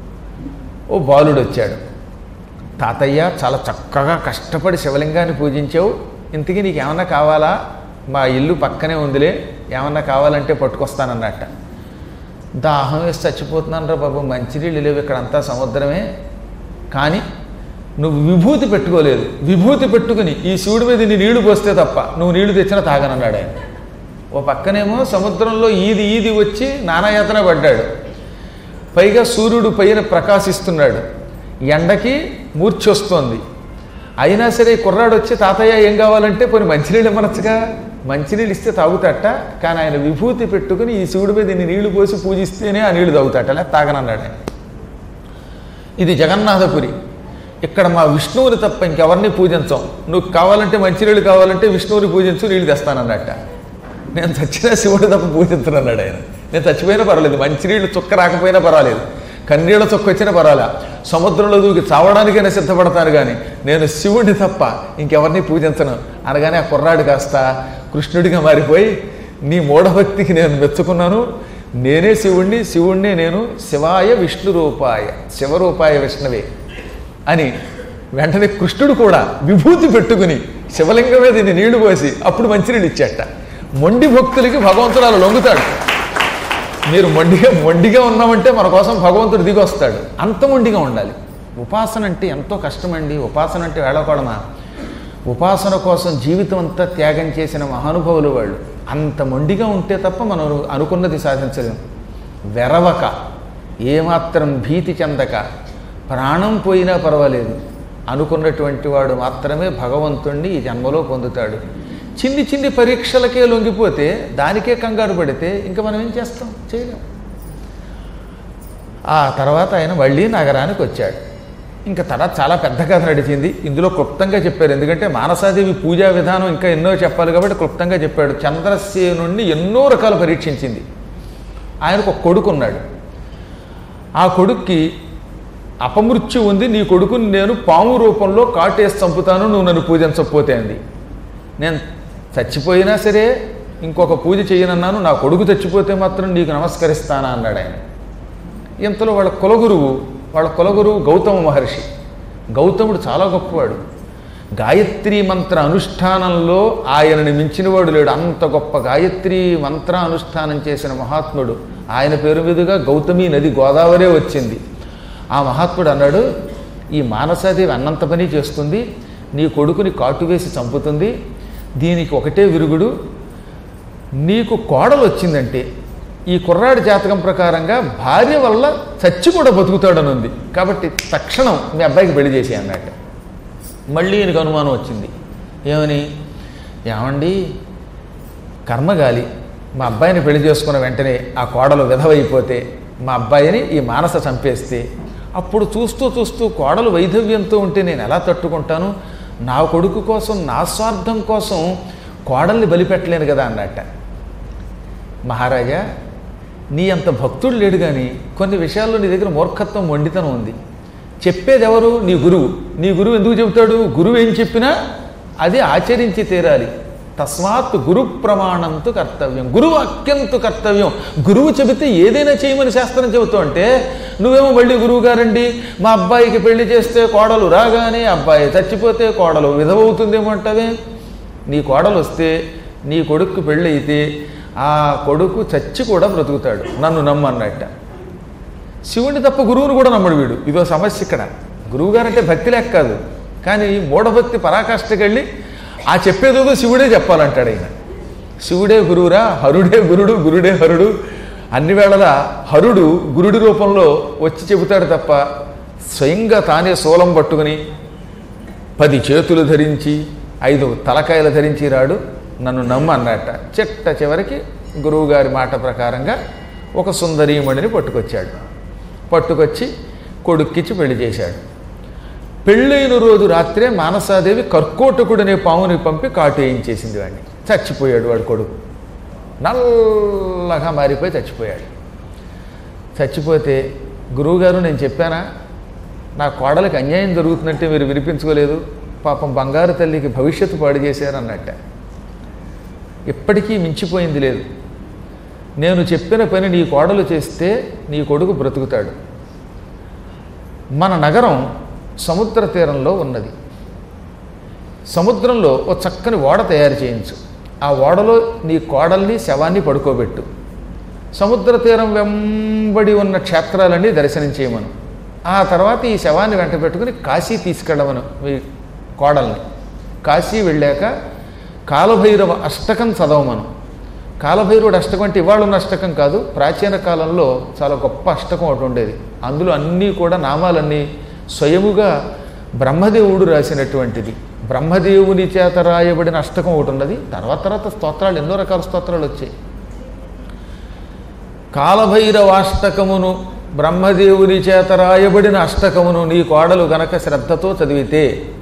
ఓ బాలుడు వచ్చాడు తాతయ్య చాలా చక్కగా కష్టపడి శివలింగాన్ని పూజించావు ఇంతకీ నీకు ఏమన్నా కావాలా మా ఇల్లు పక్కనే ఉందిలే ఏమన్నా కావాలంటే పట్టుకొస్తానన్నట్ట దాహం వేసి చచ్చిపోతున్నాను రా బాబు మంచినీళ్ళు లేవు ఇక్కడ అంతా సముద్రమే కానీ నువ్వు విభూతి పెట్టుకోలేదు విభూతి పెట్టుకుని ఈ శివుడి మీద నీ నీళ్లు పోస్తే తప్ప నువ్వు నీళ్లు తెచ్చినా తాగనన్నాడు ఆయన ఓ పక్కనేమో సముద్రంలో ఈది ఈది వచ్చి నానాయాతన పడ్డాడు పైగా సూర్యుడు పైన ప్రకాశిస్తున్నాడు ఎండకి మూర్చొస్తోంది అయినా సరే ఈ కుర్రాడు వచ్చి తాతయ్య ఏం కావాలంటే పోనీ మంచినీళ్ళు ఇవ్వనొచ్చుగా మంచినీళ్ళు ఇస్తే తాగుతాట కానీ ఆయన విభూతి పెట్టుకుని ఈ శివుడి మీద ఇన్ని నీళ్లు పోసి పూజిస్తేనే ఆ నీళ్లు తాగుతాట అలా తాగనన్నాడు ఆయన ఇది జగన్నాథపురి ఇక్కడ మా విష్ణువుని తప్ప ఇంకెవరిని పూజించం నువ్వు కావాలంటే మంచినీళ్ళు కావాలంటే విష్ణువుని పూజించు నీళ్ళు తెస్తానన్నట్ట నేను చచ్చినా శివుడు తప్ప పూజించను అన్నాడు ఆయన నేను చచ్చిపోయినా పర్వాలేదు మంచినీళ్ళు చుక్క రాకపోయినా పర్వాలేదు కన్నీళ్ళ చుక్క వచ్చినా పర్వాలే సముద్రంలో దూకి చావడానికైనా సిద్ధపడతాను కానీ నేను శివుడిని తప్ప ఇంకెవరిని పూజించను అనగానే ఆ కుర్రాడు కాస్త కృష్ణుడిగా మారిపోయి నీ మూఢభక్తికి నేను మెచ్చుకున్నాను నేనే శివుణ్ణి శివుణ్ణి నేను శివాయ విష్ణు రూపాయ శివరూపాయ విష్ణువే అని వెంటనే కృష్ణుడు కూడా విభూతి పెట్టుకుని శివలింగం మీద ఇన్ని నీళ్లు పోసి అప్పుడు మంచినీళ్ళు ఇచ్చేట మొండి భక్తులకి భగవంతుడు అలా లొంగుతాడు మీరు మొండిగా మొండిగా ఉన్నామంటే మన కోసం భగవంతుడు దిగి వస్తాడు అంత మొండిగా ఉండాలి ఉపాసన అంటే ఎంతో కష్టమండి ఉపాసన అంటే వేళకోళమా ఉపాసన కోసం జీవితం అంతా త్యాగం చేసిన మహానుభావులు వాళ్ళు అంత మొండిగా ఉంటే తప్ప మనం అనుకున్నది సాధించలేం వెరవక ఏమాత్రం భీతి చెందక ప్రాణం పోయినా పర్వాలేదు అనుకున్నటువంటి వాడు మాత్రమే భగవంతుణ్ణి ఈ జన్మలో పొందుతాడు చిన్ని చిన్ని పరీక్షలకే లొంగిపోతే దానికే కంగారు పడితే ఇంకా మనం ఏం చేస్తాం చేయలేం ఆ తర్వాత ఆయన మళ్ళీ నగరానికి వచ్చాడు ఇంకా తర్వాత చాలా పెద్ద కథ నడిచింది ఇందులో క్లుప్తంగా చెప్పారు ఎందుకంటే మానసాదేవి పూజా విధానం ఇంకా ఎన్నో చెప్పాలి కాబట్టి క్లుప్తంగా చెప్పాడు చంద్రసేనుణ్ణి ఎన్నో రకాలు పరీక్షించింది ఆయనకు ఒక కొడుకు ఉన్నాడు ఆ కొడుక్కి అపమృత్యు ఉంది నీ కొడుకుని నేను పాము రూపంలో కాటేసి చంపుతాను నువ్వు నన్ను పూజించకపోతే అంది నేను చచ్చిపోయినా సరే ఇంకొక పూజ చేయనన్నాను నా కొడుకు చచ్చిపోతే మాత్రం నీకు నమస్కరిస్తానా అన్నాడు ఆయన ఇంతలో వాళ్ళ కులగురువు వాళ్ళ కులగురువు గౌతమ మహర్షి గౌతముడు చాలా గొప్పవాడు గాయత్రీ మంత్ర అనుష్ఠానంలో ఆయనని మించినవాడు లేడు అంత గొప్ప గాయత్రీ మంత్ర అనుష్ఠానం చేసిన మహాత్ముడు ఆయన పేరు మీదుగా గౌతమి నది గోదావరే వచ్చింది ఆ మహాత్ముడు అన్నాడు ఈ మానసాదేవి అన్నంత పని చేస్తుంది నీ కొడుకుని కాటు వేసి చంపుతుంది దీనికి ఒకటే విరుగుడు నీకు కోడలు వచ్చిందంటే ఈ కుర్రాడి జాతకం ప్రకారంగా భార్య వల్ల చచ్చి కూడా బతుకుతాడని ఉంది కాబట్టి తక్షణం మీ అబ్బాయికి పెళ్లి చేసి అన్నట్టు మళ్ళీ ఈయనకు అనుమానం వచ్చింది ఏమని ఏమండి కర్మగాలి మా అబ్బాయిని పెళ్లి చేసుకున్న వెంటనే ఆ కోడలు విధవైపోతే మా అబ్బాయిని ఈ మానస చంపేస్తే అప్పుడు చూస్తూ చూస్తూ కోడలు వైధవ్యంతో ఉంటే నేను ఎలా తట్టుకుంటాను నా కొడుకు కోసం నా స్వార్థం కోసం కోడల్ని బలిపెట్టలేను కదా అన్నట్ట మహారాజా నీ అంత భక్తుడు లేడు కానీ కొన్ని విషయాల్లో నీ దగ్గర మూర్ఖత్వం మొండితనం ఉంది చెప్పేది ఎవరు నీ గురువు నీ గురువు ఎందుకు చెబుతాడు గురువు ఏం చెప్పినా అది ఆచరించి తీరాలి తస్మాత్ గురు ప్రమాణంతు కర్తవ్యం గురువు అత్యంత కర్తవ్యం గురువు చెబితే ఏదైనా చేయమని శాస్త్రం చెబుతూ అంటే నువ్వేమో మళ్ళీ గురువు గారండి మా అబ్బాయికి పెళ్లి చేస్తే కోడలు రాగానే అబ్బాయి చచ్చిపోతే కోడలు విధవవుతుందేమో అంటావే నీ కోడలు వస్తే నీ కొడుకు పెళ్ళి అయితే ఆ కొడుకు చచ్చి కూడా బ్రతుకుతాడు నన్ను నమ్మన్నట్ట శివుడిని తప్ప గురువుని కూడా నమ్మడు వీడు ఇదో సమస్య ఇక్కడ గురువు గారంటే భక్తి లెక్క కాదు కానీ మూఢభక్తి పరాకాష్ఠకి వెళ్ళి ఆ చెప్పేదేదో శివుడే చెప్పాలంటాడు ఆయన శివుడే గురువురా హరుడే గురుడు గురుడే హరుడు అన్ని వేళలా హరుడు గురుడి రూపంలో వచ్చి చెబుతాడు తప్ప స్వయంగా తానే శూలం పట్టుకుని పది చేతులు ధరించి ఐదు తలకాయలు ధరించి రాడు నన్ను నమ్ము అన్నట్ట చిట్ట చివరికి గురువుగారి మాట ప్రకారంగా ఒక సుందరీమణిని పట్టుకొచ్చాడు పట్టుకొచ్చి కొడుక్కిచ్చి పెళ్లి చేశాడు పెళ్ళైన రోజు రాత్రే మానసాదేవి కర్కోటకుడనే పాముని పంపి కాటు వేయించేసింది వాడిని చచ్చిపోయాడు వాడు కొడుకు నల్లగా మారిపోయి చచ్చిపోయాడు చచ్చిపోతే గురువుగారు నేను చెప్పానా నా కోడలికి అన్యాయం జరుగుతుందంటే మీరు వినిపించుకోలేదు పాపం బంగారు తల్లికి భవిష్యత్తు పాడు చేశారు అన్నట్ట ఇప్పటికీ మించిపోయింది లేదు నేను చెప్పిన పని నీ కోడలు చేస్తే నీ కొడుకు బ్రతుకుతాడు మన నగరం సముద్ర తీరంలో ఉన్నది సముద్రంలో ఓ చక్కని ఓడ తయారు చేయించు ఆ ఓడలో నీ కోడల్ని శవాన్ని పడుకోబెట్టు సముద్ర తీరం వెంబడి ఉన్న క్షేత్రాలన్నీ దర్శనం చేయమను ఆ తర్వాత ఈ శవాన్ని వెంట పెట్టుకుని కాశీ తీసుకెళ్ళమను మీ కోడల్ని కాశీ వెళ్ళాక కాలభైరవ అష్టకం చదవమను కాలభైరవుడు అష్టకం అంటే ఇవాళ ఉన్న అష్టకం కాదు ప్రాచీన కాలంలో చాలా గొప్ప అష్టకం ఒకటి ఉండేది అందులో అన్నీ కూడా నామాలన్నీ స్వయముగా బ్రహ్మదేవుడు రాసినటువంటిది బ్రహ్మదేవుని చేత రాయబడిన అష్టకం ఒకటి ఉన్నది తర్వాత తర్వాత స్తోత్రాలు ఎన్నో రకాల స్తోత్రాలు వచ్చాయి కాలభైరవాష్టకమును బ్రహ్మదేవుని చేత రాయబడిన అష్టకమును నీ కోడలు గనక శ్రద్ధతో చదివితే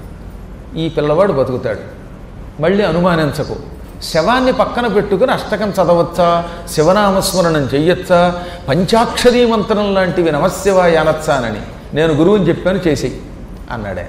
ఈ పిల్లవాడు బతుకుతాడు మళ్ళీ అనుమానించకు శవాన్ని పక్కన పెట్టుకుని అష్టకం చదవచ్చా శివనామస్మరణం చెయ్యొచ్చా పంచాక్షరీ మంత్రం లాంటివి నమశివాయ అనొచ్చానని నేను గురువుని చెప్పాను చేసేయి అన్నాడే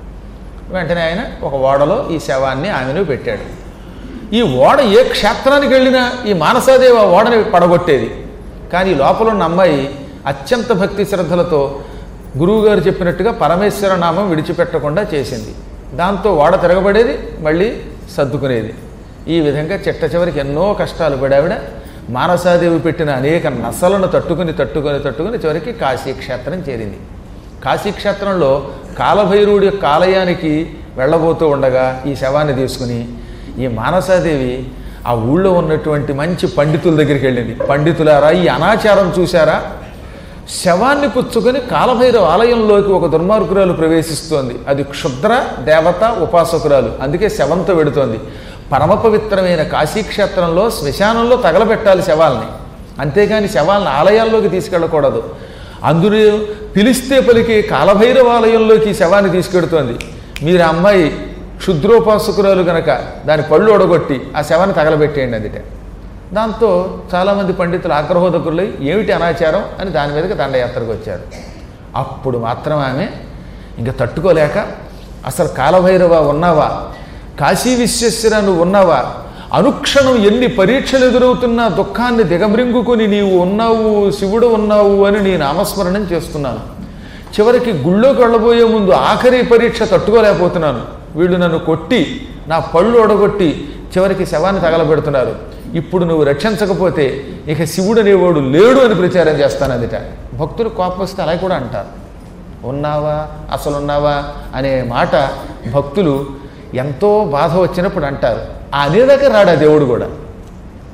వెంటనే ఆయన ఒక ఓడలో ఈ శవాన్ని ఆమెను పెట్టాడు ఈ ఓడ ఏ క్షేత్రానికి వెళ్ళినా ఈ మానసాదేవి ఆ ఓడని పడగొట్టేది కానీ లోపల ఉన్న అమ్మాయి అత్యంత భక్తి శ్రద్ధలతో గురువుగారు చెప్పినట్టుగా పరమేశ్వర నామం విడిచిపెట్టకుండా చేసింది దాంతో ఓడ తిరగబడేది మళ్ళీ సర్దుకునేది ఈ విధంగా చిట్ట చివరికి ఎన్నో కష్టాలు పడావిడ మానసాదేవి పెట్టిన అనేక నసలను తట్టుకుని తట్టుకుని తట్టుకుని చివరికి కాశీ క్షేత్రం చేరింది కాశీక్షేత్రంలో కాలభైరవుడి యొక్క ఆలయానికి వెళ్ళబోతూ ఉండగా ఈ శవాన్ని తీసుకుని ఈ మానసాదేవి ఆ ఊళ్ళో ఉన్నటువంటి మంచి పండితుల దగ్గరికి వెళ్ళింది పండితులారా ఈ అనాచారం చూశారా శవాన్ని పుచ్చుకొని కాలభైరవ ఆలయంలోకి ఒక దుర్మార్గురాలు ప్రవేశిస్తోంది అది క్షుద్ర దేవత ఉపాసకురాలు అందుకే శవంతో వెడుతోంది పరమ పవిత్రమైన కాశీక్షేత్రంలో శ్మశానంలో తగలబెట్టాలి శవాల్ని అంతేగాని శవాలను ఆలయాల్లోకి తీసుకెళ్ళకూడదు అందులో పిలిస్తే పలికి కాలభైరవాలయంలోకి శవాన్ని తీసుకెడుతోంది మీరు ఆ అమ్మాయి క్షుద్రోపాసకురాలు గనక దాని పళ్ళు ఒడగొట్టి ఆ శవాన్ని తగలబెట్టేయండి అదిట దాంతో చాలామంది పండితులు ఆగ్రహోదకులై ఏమిటి అనాచారం అని దాని మీదకి దండయాత్రకు వచ్చారు అప్పుడు మాత్రం ఆమె ఇంకా తట్టుకోలేక అసలు కాలభైరవ ఉన్నావా కాశీ విశ్వేశ్వర నువ్వు ఉన్నావా అనుక్షణం ఎన్ని పరీక్షలు ఎదురవుతున్నా దుఃఖాన్ని దిగమృంగుకొని నీవు ఉన్నావు శివుడు ఉన్నావు అని నీ నామస్మరణం చేస్తున్నాను చివరికి గుళ్ళోకి వెళ్ళబోయే ముందు ఆఖరి పరీక్ష తట్టుకోలేకపోతున్నాను వీళ్ళు నన్ను కొట్టి నా పళ్ళు ఒడగొట్టి చివరికి శవాన్ని తగలబెడుతున్నారు ఇప్పుడు నువ్వు రక్షించకపోతే ఇక శివుడు అనేవాడు లేడు అని ప్రచారం చేస్తాను అదిట భక్తులు కోపం వస్తే అలా కూడా అంటారు ఉన్నావా అసలు ఉన్నావా అనే మాట భక్తులు ఎంతో బాధ వచ్చినప్పుడు అంటారు ఆ అనేదాకా రాడా దేవుడు కూడా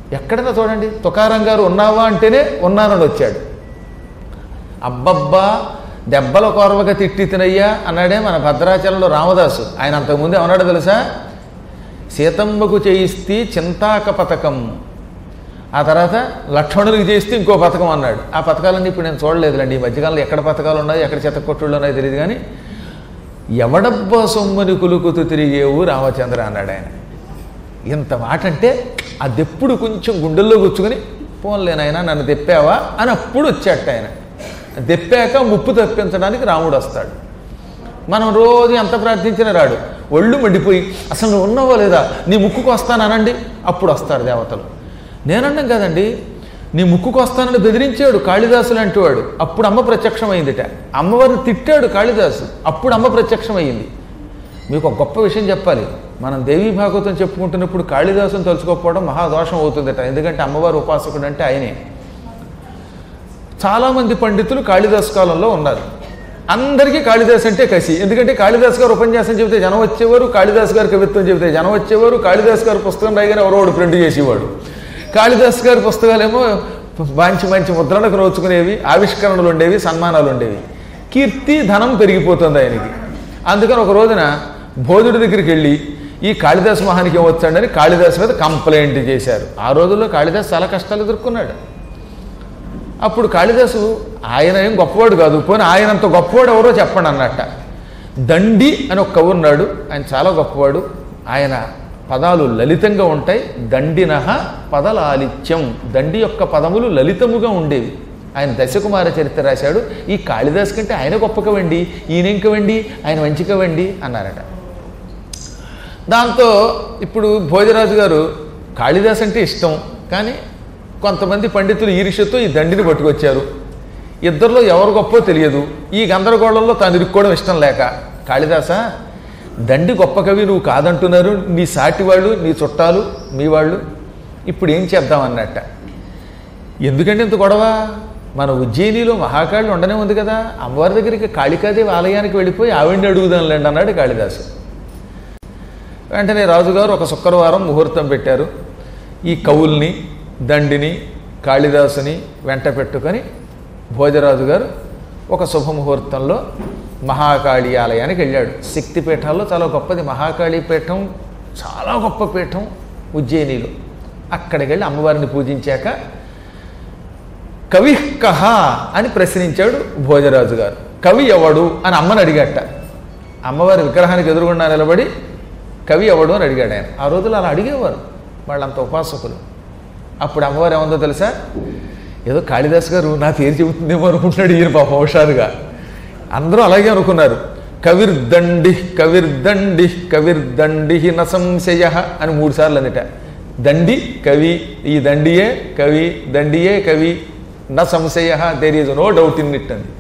ఎక్కడైనా చూడండి తుకారం గారు ఉన్నావా అంటేనే ఉన్నానని వచ్చాడు అబ్బబ్బా దెబ్బల కొరవగా తిట్టి తినయ్యా అన్నాడే మన భద్రాచలంలో రామదాసు ఆయన అంతకుముందు ఏమన్నాడు తెలుసా సీతమ్మకు చేయిస్తే చింతాక పథకం ఆ తర్వాత లక్ష్మణుడికి చేస్తే ఇంకో పథకం అన్నాడు ఆ పథకాలన్నీ ఇప్పుడు నేను చూడలేదులేండి ఈ మధ్యకాలంలో ఎక్కడ పథకాలు ఉన్నాయి ఎక్కడ చెత్త కొట్టుళ్ళు ఉన్నాయో తెలియదు కానీ ఎవడబ్బా సొమ్ముని కులుకుతూ తిరిగేవు రామచంద్ర అన్నాడు ఆయన ఇంత మాట అంటే అదెప్పుడు కొంచెం గుండెల్లో గుచ్చుకుని పోన్లేనాయన నన్ను తెప్పావా అని అప్పుడు వచ్చాట ఆయన దెప్పాక ముప్పు తప్పించడానికి రాముడు వస్తాడు మనం రోజు ఎంత ప్రార్థించినా రాడు ఒళ్ళు మండిపోయి అసలు నువ్వు ఉన్నావో లేదా నీ ముక్కుకు వస్తాననండి అప్పుడు వస్తారు దేవతలు నేనన్నాం కదండి నీ ముక్కుకు వస్తానని బెదిరించాడు కాళిదాసు లాంటి వాడు అప్పుడు అమ్మ ప్రత్యక్షమైందిట అమ్మవారిని తిట్టాడు కాళిదాసు అప్పుడు అమ్మ ప్రత్యక్షమైంది మీకు ఒక గొప్ప విషయం చెప్పాలి మనం దేవీ భాగవతం చెప్పుకుంటున్నప్పుడు కాళిదాసుని తలుచుకోకపోవడం మహాదోషం అవుతుందట ఎందుకంటే అమ్మవారి ఉపాసకుడు అంటే ఆయనే చాలామంది పండితులు కాళిదాసు కాలంలో ఉన్నారు అందరికీ కాళిదాస్ అంటే కసి ఎందుకంటే కాళిదాస్ గారు ఉపన్యాసం చెబితే జనం వచ్చేవారు కాళిదాస్ గారు కవిత్వం చెబితే జనం వచ్చేవారు కాళిదాస్ గారు పుస్తకం రాయగానే ఎవరో ఒకడు ప్రింట్ చేసేవాడు కాళిదాస్ గారి పుస్తకాలేమో మంచి మంచి ముద్రణకు నోచుకునేవి ఆవిష్కరణలు ఉండేవి సన్మానాలు ఉండేవి కీర్తి ధనం పెరిగిపోతుంది ఆయనకి అందుకని ఒక రోజున బోధుడి దగ్గరికి వెళ్ళి ఈ కాళిదాస్ మహానికి ఏమొచ్చాడని కాళిదాస్ మీద కంప్లైంట్ చేశారు ఆ రోజుల్లో కాళిదాస్ చాలా కష్టాలు ఎదుర్కొన్నాడు అప్పుడు కాళిదాసు ఆయన ఏం గొప్పవాడు కాదు పోనీ ఆయనంత గొప్పవాడు ఎవరో చెప్పండి అన్నట్ట దండి అని ఒక కవి ఉన్నాడు ఆయన చాలా గొప్పవాడు ఆయన పదాలు లలితంగా ఉంటాయి దండినహ పదలాలిత్యం దండి యొక్క పదములు లలితముగా ఉండేవి ఆయన దశకుమార చరిత్ర రాశాడు ఈ కాళిదాస్ కంటే ఆయన గొప్ప కవండి ఈయనేం కవండి ఆయన మంచి కవండి అన్నారట దాంతో ఇప్పుడు భోజరాజు గారు కాళిదాస్ అంటే ఇష్టం కానీ కొంతమంది పండితులు ఈర్ష్యతో ఈ దండిని పట్టుకొచ్చారు ఇద్దరిలో ఎవరు గొప్పో తెలియదు ఈ గందరగోళంలో తాను ఇరుక్కోవడం ఇష్టం లేక కాళిదాస దండి గొప్ప కవి నువ్వు కాదంటున్నారు నీ సాటి వాళ్ళు నీ చుట్టాలు మీ వాళ్ళు ఇప్పుడు ఏం చేద్దాం అన్నట్ట ఎందుకంటే ఇంత గొడవ మన ఉజ్జయినిలో మహాకాళి ఉండనే ఉంది కదా అమ్మవారి దగ్గరికి కాళికాదేవి ఆలయానికి వెళ్ళిపోయి ఆవిడ్ని అడుగుదాంలేండి అన్నాడు కాళిదాసు వెంటనే రాజుగారు ఒక శుక్రవారం ముహూర్తం పెట్టారు ఈ కవుల్ని దండిని కాళిదాసుని వెంట పెట్టుకొని భోజరాజు గారు ఒక శుభముహూర్తంలో మహాకాళి ఆలయానికి వెళ్ళాడు శక్తి పీఠాల్లో చాలా గొప్పది మహాకాళి పీఠం చాలా గొప్ప పీఠం ఉజ్జయినిలో అక్కడికి వెళ్ళి అమ్మవారిని పూజించాక కవి కహ అని ప్రశ్నించాడు భోజరాజు గారు కవి ఎవడు అని అమ్మని అడిగాట అమ్మవారి విగ్రహానికి ఎదురుగుండా నిలబడి కవి ఎవడు అని అడిగాడు ఆయన ఆ రోజులు అలా అడిగేవారు వాళ్ళంత ఉపాసకులు అప్పుడు అమ్మవారు ఏముందో తెలుసా ఏదో కాళిదాస్ గారు నా పేరు చెబుతుందేమో అనుకుంటున్నాడు ఈయన పాప హుషారుగా అందరూ అలాగే అనుకున్నారు కవిర్దండి కవిర్దండి కవిర్దండి న సంశయ అని మూడు సార్లు అన్నట దండి కవి ఈ దండియే కవి దండియే కవి న సంశయ there is no doubt in it అంది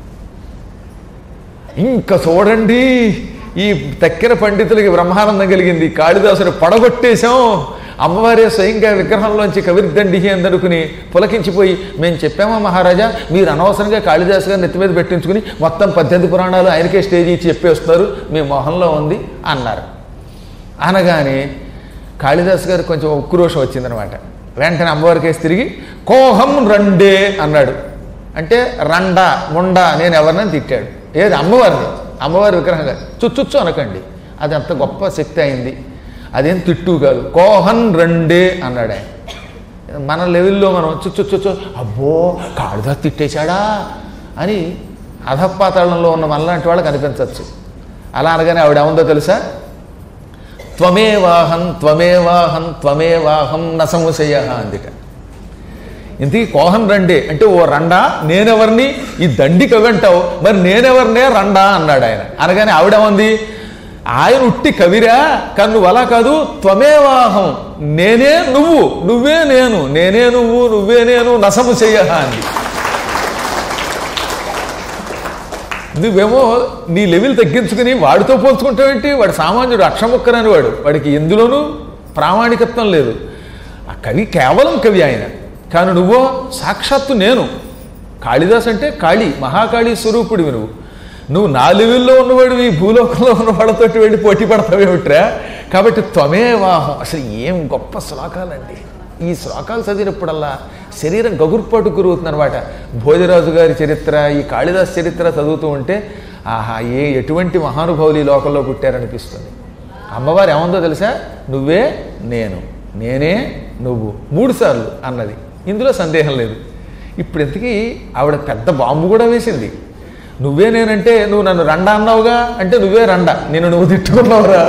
ఇంకా చూడండి ఈ తక్కిన పండితులకి బ్రహ్మానందం కలిగింది కాళిదాసుని పడగొట్టేశాం అమ్మవారే స్వయంగా విగ్రహంలోంచి కవిర్దండి అందనుకుని పులకించిపోయి మేము చెప్పామా మహారాజా మీరు అనవసరంగా కాళిదాసు గారిని నెత్తి మీద పెట్టించుకుని మొత్తం పద్దెనిమిది పురాణాలు ఆయనకే స్టేజ్ ఇచ్చి చెప్పేస్తున్నారు మీ మొహంలో ఉంది అన్నారు అనగానే కాళిదాస్ గారు కొంచెం ఉక్రోషం వచ్చిందనమాట వెంటనే అమ్మవారికి వేసి తిరిగి కోహం రండే అన్నాడు అంటే రండా ముండా నేను ఎవరినని తిట్టాడు ఏది అమ్మవారిని అమ్మవారి విగ్రహంగా చుచ్చుచ్చు అనకండి అది అంత గొప్ప శక్తి అయింది అదేం తిట్టు కాదు కోహన్ రండే అన్నాడు ఆయన మన లెవెల్లో మనం చుచ్చు అబ్బో కాళిదాస్ తిట్టేశాడా అని అధపాతాళంలో ఉన్న మనలాంటి వాళ్ళకి అనిపించవచ్చు అలా అనగానే ఆవిడ ఏముందో తెలుసా త్వమేవాహం త్వమేవాహం త్వమేవాహం న సంశయ అందిట ఇంతకీ కోహం రండే అంటే ఓ రండా నేనెవరిని ఈ దండి కవంటావు మరి నేనెవరినే రండా అన్నాడు ఆయన అనగానే ఆవిడేమంది ఆయన ఉట్టి కవిరా కానీ నువ్వు అలా కాదు త్వమేవాహం నేనే నువ్వు నువ్వే నేను నేనే నువ్వు నువ్వే నేను నసము చెయ్య అంది నువ్వేమో నీ లెవెల్ తగ్గించుకుని వాడితో పోల్చుకుంటావేంటి వాడు సామాన్యుడు అక్షముక్కరని వాడు వాడికి ఎందులోనూ ప్రామాణికత్వం లేదు ఆ కవి కేవలం కవి ఆయన కానీ నువ్వో సాక్షాత్తు నేను కాళిదాస్ అంటే కాళీ మహాకాళీ స్వరూపుడివి నువ్వు నువ్వు నా లెవెల్లో ఉన్నవాడివి భూలోకంలో ఉన్న వాళ్ళతోటి వెళ్ళి పోటీ పడతావేమిట్రా కాబట్టి త్వమే వాహం అసలు ఏం గొప్ప శ్లోకాలండి ఈ శ్లోకాలు చదివినప్పుడల్లా శరీరం గగుర్పాటు గురవుతుంది అనమాట భోజరాజు గారి చరిత్ర ఈ కాళిదాస్ చరిత్ర చదువుతూ ఉంటే ఆహా ఏ ఎటువంటి మహానుభావులు ఈ లోకంలో పుట్టారనిపిస్తుంది అమ్మవారు ఏమందో తెలుసా నువ్వే నేను నేనే నువ్వు మూడు సార్లు అన్నది ఇందులో సందేహం లేదు ఇప్పుడు ఇంతకీ ఆవిడ పెద్ద బాంబు కూడా వేసింది నువ్వే నేనంటే నువ్వు నన్ను రండ అన్నావుగా అంటే నువ్వే రండ నేను నువ్వు తిట్టుకున్నావురా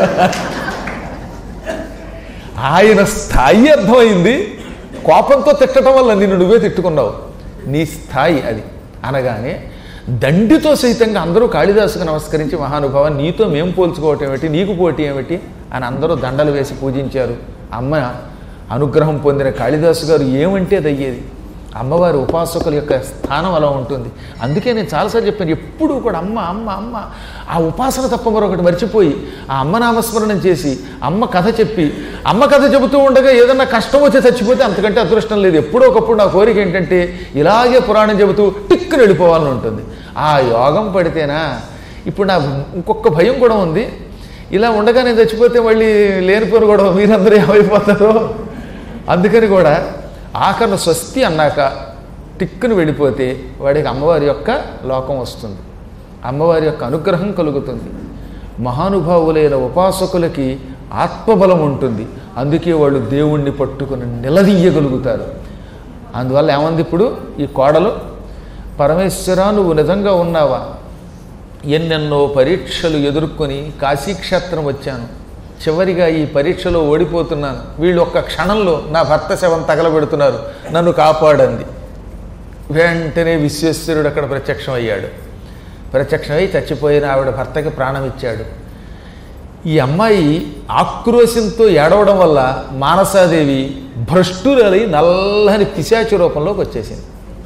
ఆయన స్థాయి అర్థమైంది కోపంతో తిట్టడం వల్ల నిన్ను నువ్వే తిట్టుకున్నావు నీ స్థాయి అది అనగానే దండితో సైతంగా అందరూ కాళిదాసుకు నమస్కరించి మహానుభావ నీతో మేము పోల్చుకోవటం ఏమిటి నీకు పోటీ ఏమిటి అని అందరూ దండలు వేసి పూజించారు అమ్మ అనుగ్రహం పొందిన కాళిదాసు గారు ఏమంటే అది అయ్యేది అమ్మవారి ఉపాసకుల యొక్క స్థానం అలా ఉంటుంది అందుకే నేను చాలాసార్లు చెప్పాను ఎప్పుడూ కూడా అమ్మ అమ్మ అమ్మ ఆ ఉపాసన తప్ప మరొకటి మర్చిపోయి ఆ అమ్మ నామస్మరణం చేసి అమ్మ కథ చెప్పి అమ్మ కథ చెబుతూ ఉండగా ఏదన్నా కష్టం వచ్చి చచ్చిపోతే అంతకంటే అదృష్టం లేదు ఎప్పుడో ఒకప్పుడు నా కోరిక ఏంటంటే ఇలాగే పురాణం చెబుతూ టిక్కుని వెళ్ళిపోవాలని ఉంటుంది ఆ యోగం పడితేనా ఇప్పుడు నా ఇంకొక భయం కూడా ఉంది ఇలా ఉండగా నేను చచ్చిపోతే మళ్ళీ లేనిపోరు కూడా మీరందరూ ఏమైపోతారో అందుకని కూడా ఆఖరణ స్వస్తి అన్నాక టిక్కును వెళ్ళిపోతే వాడికి అమ్మవారి యొక్క లోకం వస్తుంది అమ్మవారి యొక్క అనుగ్రహం కలుగుతుంది మహానుభావులైన ఉపాసకులకి ఆత్మబలం ఉంటుంది అందుకే వాళ్ళు దేవుణ్ణి పట్టుకుని నిలదీయగలుగుతారు అందువల్ల ఏమంది ఇప్పుడు ఈ కోడలు పరమేశ్వర నువ్వు నిజంగా ఉన్నావా ఎన్నెన్నో పరీక్షలు ఎదుర్కొని కాశీక్షేత్రం వచ్చాను చివరిగా ఈ పరీక్షలో ఓడిపోతున్నాను వీళ్ళు ఒక్క క్షణంలో నా భర్త శవం తగలబెడుతున్నారు నన్ను కాపాడంది వెంటనే విశ్వేశ్వరుడు అక్కడ ప్రత్యక్షం అయ్యాడు ప్రత్యక్షమై చచ్చిపోయిన ఆవిడ భర్తకి ప్రాణం ఇచ్చాడు ఈ అమ్మాయి ఆక్రోశంతో ఏడవడం వల్ల మానసాదేవి భ్రష్టురలి నల్లని పిశాచి రూపంలోకి వచ్చేసింది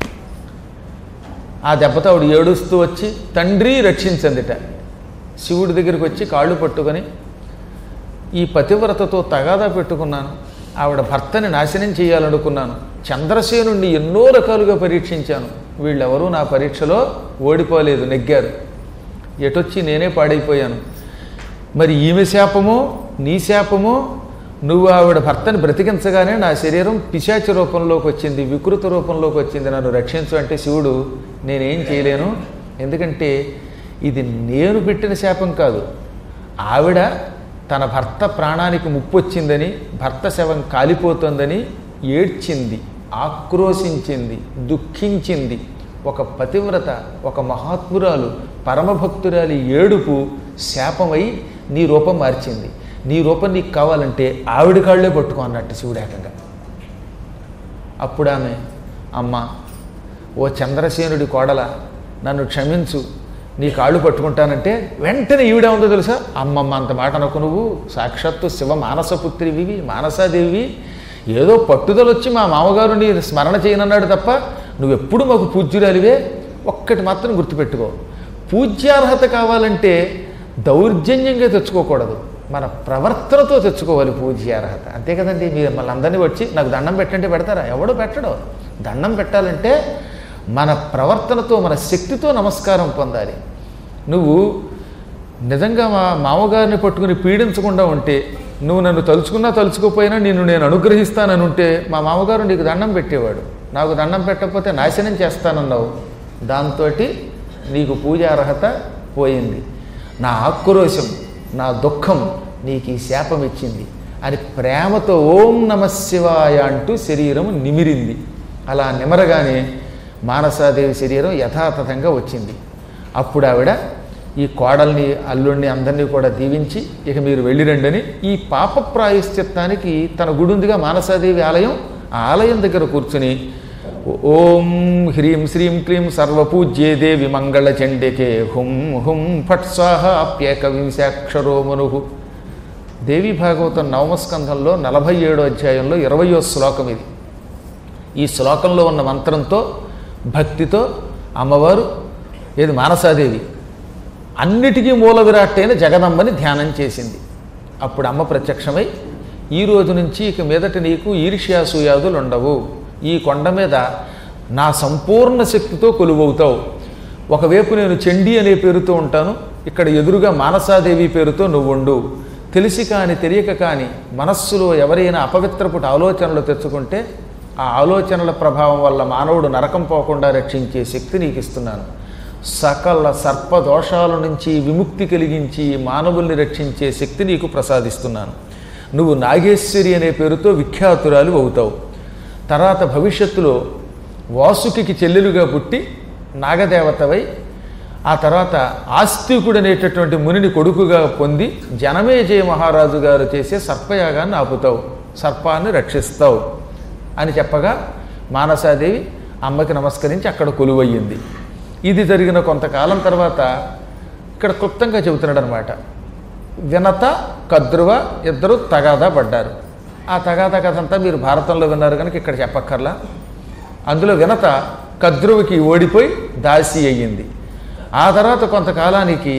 ఆ దెబ్బతో ఆవిడ ఏడుస్తూ వచ్చి తండ్రి రక్షించందిట శివుడి దగ్గరికి వచ్చి కాళ్ళు పట్టుకొని ఈ పతివ్రతతో తగాదా పెట్టుకున్నాను ఆవిడ భర్తని నాశనం చేయాలనుకున్నాను చంద్రసేనుణ్ణి ఎన్నో రకాలుగా పరీక్షించాను వీళ్ళెవరూ నా పరీక్షలో ఓడిపోలేదు నెగ్గారు ఎటొచ్చి నేనే పాడైపోయాను మరి ఈమె శాపమో నీ శాపమో నువ్వు ఆవిడ భర్తని బ్రతికించగానే నా శరీరం పిశాచ రూపంలోకి వచ్చింది వికృత రూపంలోకి వచ్చింది నన్ను రక్షించు అంటే శివుడు నేనేం చేయలేను ఎందుకంటే ఇది నేను పెట్టిన శాపం కాదు ఆవిడ తన భర్త ప్రాణానికి ముప్పు వచ్చిందని భర్త శవం కాలిపోతుందని ఏడ్చింది ఆక్రోశించింది దుఃఖించింది ఒక పతివ్రత ఒక మహాత్మురాలు పరమభక్తురాలి ఏడుపు శాపమై నీ రూపం మార్చింది నీ రూపం నీకు కావాలంటే ఆవిడ కాళ్ళే పట్టుకో అన్నట్టు శివుడు ఏకంగా అప్పుడు ఆమె అమ్మ ఓ చంద్రసేనుడి కోడల నన్ను క్షమించు నీ కాళ్ళు పట్టుకుంటానంటే వెంటనే ఈవిడ ఉందో తెలుసా అమ్మమ్మ అంత మాట అనకు నువ్వు సాక్షాత్తు శివ మానసపుత్రివి మానసాదేవి ఏదో పట్టుదల వచ్చి మా మామగారు నీ స్మరణ చేయనన్నాడు తప్ప నువ్వెప్పుడు మాకు పూజ్యురాలివే ఒక్కటి మాత్రం గుర్తుపెట్టుకో పూజ్యార్హత కావాలంటే దౌర్జన్యంగా తెచ్చుకోకూడదు మన ప్రవర్తనతో తెచ్చుకోవాలి పూజ్యార్హత అంతే కదండి మీరు మళ్ళీ అందరినీ వచ్చి నాకు దండం పెట్టంటే పెడతారా ఎవడో పెట్టడు దండం పెట్టాలంటే మన ప్రవర్తనతో మన శక్తితో నమస్కారం పొందాలి నువ్వు నిజంగా మా మామగారిని పట్టుకుని పీడించకుండా ఉంటే నువ్వు నన్ను తలుచుకున్నా తలుచుకోపోయినా నిన్ను నేను అనుగ్రహిస్తానని ఉంటే మా మామగారు నీకు దండం పెట్టేవాడు నాకు దండం పెట్టకపోతే నాశనం చేస్తానన్నావు దాంతో నీకు పూజ అర్హత పోయింది నా ఆక్రోశం నా దుఃఖం నీకు ఈ శాపం ఇచ్చింది అని ప్రేమతో ఓం నమ శివాయ అంటూ శరీరం నిమిరింది అలా నిమరగానే మానసాదేవి శరీరం యథాతథంగా వచ్చింది అప్పుడు ఆవిడ ఈ కోడల్ని అల్లుడిని అందరినీ కూడా దీవించి ఇక మీరు వెళ్ళిరండని ఈ పాప ప్రాయశ్చిత్తానికి తన గుడి ఉందిగా మానసాదేవి ఆలయం ఆ ఆలయం దగ్గర కూర్చుని ఓం హ్రీం శ్రీం క్లీం సర్వపూజ్యే దేవి మంగళ చండికే హుం హుం ఫట్ స్వాహ అప్యేక వింశాక్షరో మనుహు దేవి భాగవతం నవమస్కంధంలో నలభై ఏడో అధ్యాయంలో ఇరవయో శ్లోకం ఇది ఈ శ్లోకంలో ఉన్న మంత్రంతో భక్తితో అమ్మవారు ఏది మానసాదేవి అన్నిటికీ మూల విరాట్టైన జగదమ్మని ధ్యానం చేసింది అప్పుడు అమ్మ ప్రత్యక్షమై ఈ రోజు నుంచి ఇక మీదట నీకు ఈర్ష్యాసూయాదులు ఉండవు ఈ కొండ మీద నా సంపూర్ణ శక్తితో కొలువవుతావు ఒకవైపు నేను చండీ అనే పేరుతో ఉంటాను ఇక్కడ ఎదురుగా మానసాదేవి పేరుతో నువ్వు ఉండు తెలిసి కాని తెలియక కాని మనస్సులో ఎవరైనా అపవిత్రపుటి ఆలోచనలు తెచ్చుకుంటే ఆ ఆలోచనల ప్రభావం వల్ల మానవుడు నరకం పోకుండా రక్షించే శక్తి నీకు ఇస్తున్నాను సకల సర్పదోషాల నుంచి విముక్తి కలిగించి మానవుల్ని రక్షించే శక్తి నీకు ప్రసాదిస్తున్నాను నువ్వు నాగేశ్వరి అనే పేరుతో విఖ్యాతురాలు అవుతావు తర్వాత భవిష్యత్తులో వాసుకి చెల్లెలుగా పుట్టి నాగదేవతవై ఆ తర్వాత ఆస్తికుడు అనేటటువంటి మునిని కొడుకుగా పొంది జనమేజయ మహారాజు గారు చేసే సర్పయాగాన్ని ఆపుతావు సర్పాన్ని రక్షిస్తావు అని చెప్పగా మానసాదేవి అమ్మకి నమస్కరించి అక్కడ కొలువయ్యింది ఇది జరిగిన కొంతకాలం తర్వాత ఇక్కడ క్లుప్తంగా చెబుతున్నాడు అనమాట వినత కద్రువ ఇద్దరు తగాదా పడ్డారు ఆ తగాదా కథ అంతా మీరు భారతంలో విన్నారు కనుక ఇక్కడ చెప్పక్కర్లా అందులో వినత కద్రువుకి ఓడిపోయి దాసి అయ్యింది ఆ తర్వాత కొంతకాలానికి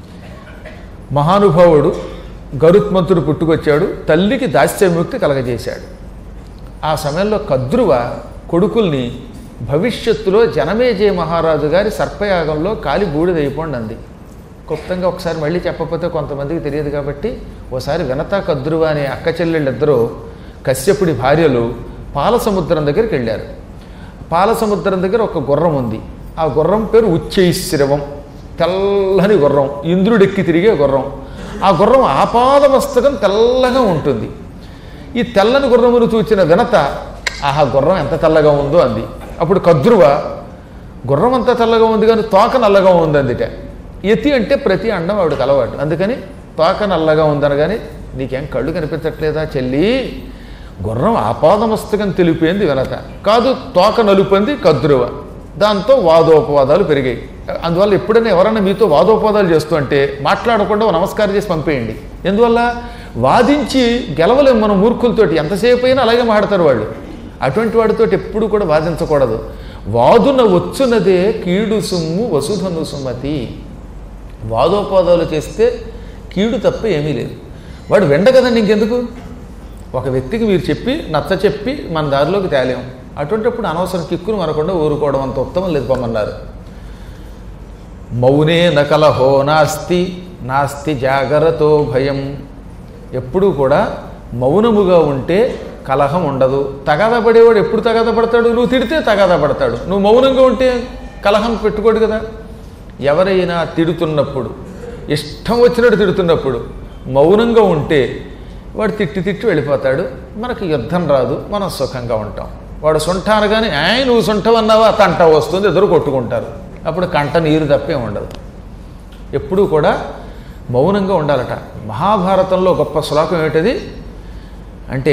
మహానుభావుడు గరుత్మంతుడు పుట్టుకొచ్చాడు తల్లికి దాస్యముక్తి కలగజేశాడు ఆ సమయంలో కద్రువ కొడుకుల్ని భవిష్యత్తులో జనమేజయ మహారాజు గారి సర్పయాగంలో కాలి బూడిదైపోండి అంది క్లుప్తంగా ఒకసారి మళ్ళీ చెప్పకపోతే కొంతమందికి తెలియదు కాబట్టి ఓసారి వినత కద్రువ అనే అక్క చెల్లెళ్ళిద్దరూ కశ్యపుడి భార్యలు పాల సముద్రం దగ్గరికి వెళ్ళారు పాల సముద్రం దగ్గర ఒక గుర్రం ఉంది ఆ గుర్రం పేరు ఉచ్చైశ్రవం తెల్లని గుర్రం ఇంద్రుడెక్కి తిరిగే గుర్రం ఆ గుర్రం ఆపాదమస్తకం తెల్లగా ఉంటుంది ఈ తెల్లని గుర్రమును చూచిన వినత ఆహా గుర్రం ఎంత తెల్లగా ఉందో అంది అప్పుడు కద్రువ గుర్రం అంతా తెల్లగా ఉంది కానీ తోక నల్లగా ఉంది అందుట యతి అంటే ప్రతి అండం ఆవిడకి అలవాటు అందుకని తోక నల్లగా ఉందనగాని నీకేం కళ్ళు కనిపించట్లేదా చెల్లి గుర్రం ఆపాదమస్తకం తెలిపింది వినత కాదు తోక నలుపంది కద్రువ దాంతో వాదోపవాదాలు పెరిగాయి అందువల్ల ఎప్పుడైనా ఎవరైనా మీతో వాదోపవాదాలు చేస్తూ అంటే మాట్లాడకుండా ఓ నమస్కారం చేసి పంపేయండి ఎందువల్ల వాదించి గెలవలేం మనం మూర్ఖులతోటి ఎంతసేపు అయినా అలాగే మాడతారు వాళ్ళు అటువంటి వాడితో ఎప్పుడు కూడా వాదించకూడదు వాదున వచ్చునదే కీడు సుమ్ము వసుధను సుమతి వాదోపవాదాలు చేస్తే కీడు తప్ప ఏమీ లేదు వాడు వెండ కదండి ఇంకెందుకు ఒక వ్యక్తికి మీరు చెప్పి నచ్చ చెప్పి మన దారిలోకి తేలేం అటువంటిప్పుడు అనవసరం కిక్కును మనకుండా ఊరుకోవడం అంత ఉత్తమం లేదు పొమ్మన్నారు మౌనే నకలహో నాస్తి నాస్తి జాగరతో భయం ఎప్పుడూ కూడా మౌనముగా ఉంటే కలహం ఉండదు తగాదా పడేవాడు ఎప్పుడు తగాదా పడతాడు నువ్వు తిడితే తగాదా పడతాడు నువ్వు మౌనంగా ఉంటే కలహం పెట్టుకోడు కదా ఎవరైనా తిడుతున్నప్పుడు ఇష్టం వచ్చినట్టు తిడుతున్నప్పుడు మౌనంగా ఉంటే వాడు తిట్టి తిట్టి వెళ్ళిపోతాడు మనకు యుద్ధం రాదు మనం సుఖంగా ఉంటాం వాడు సొంట అనగానే ఆయన నువ్వు సొంటవన్నావా తంట వస్తుంది ఎదురు కొట్టుకుంటారు అప్పుడు కంట నీరు తప్పే ఉండదు ఎప్పుడూ కూడా మౌనంగా ఉండాలట మహాభారతంలో గొప్ప శ్లోకం ఏమిటది అంటే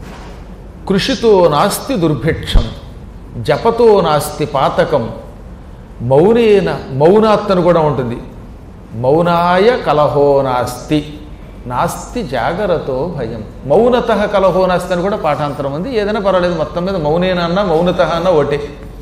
కృషితో నాస్తి దుర్భిక్షం జపతో నాస్తి పాతకం మౌనేన మౌనాత్ అని కూడా ఉంటుంది మౌనాయ కలహో నాస్తి నాస్తి జాగరతో భయం మౌనత కలహో నాస్తి అని కూడా పాఠాంతరం ఉంది ఏదైనా పర్వాలేదు మొత్తం మీద మౌనేన అన్నా మౌనత అన్నా ఒకటే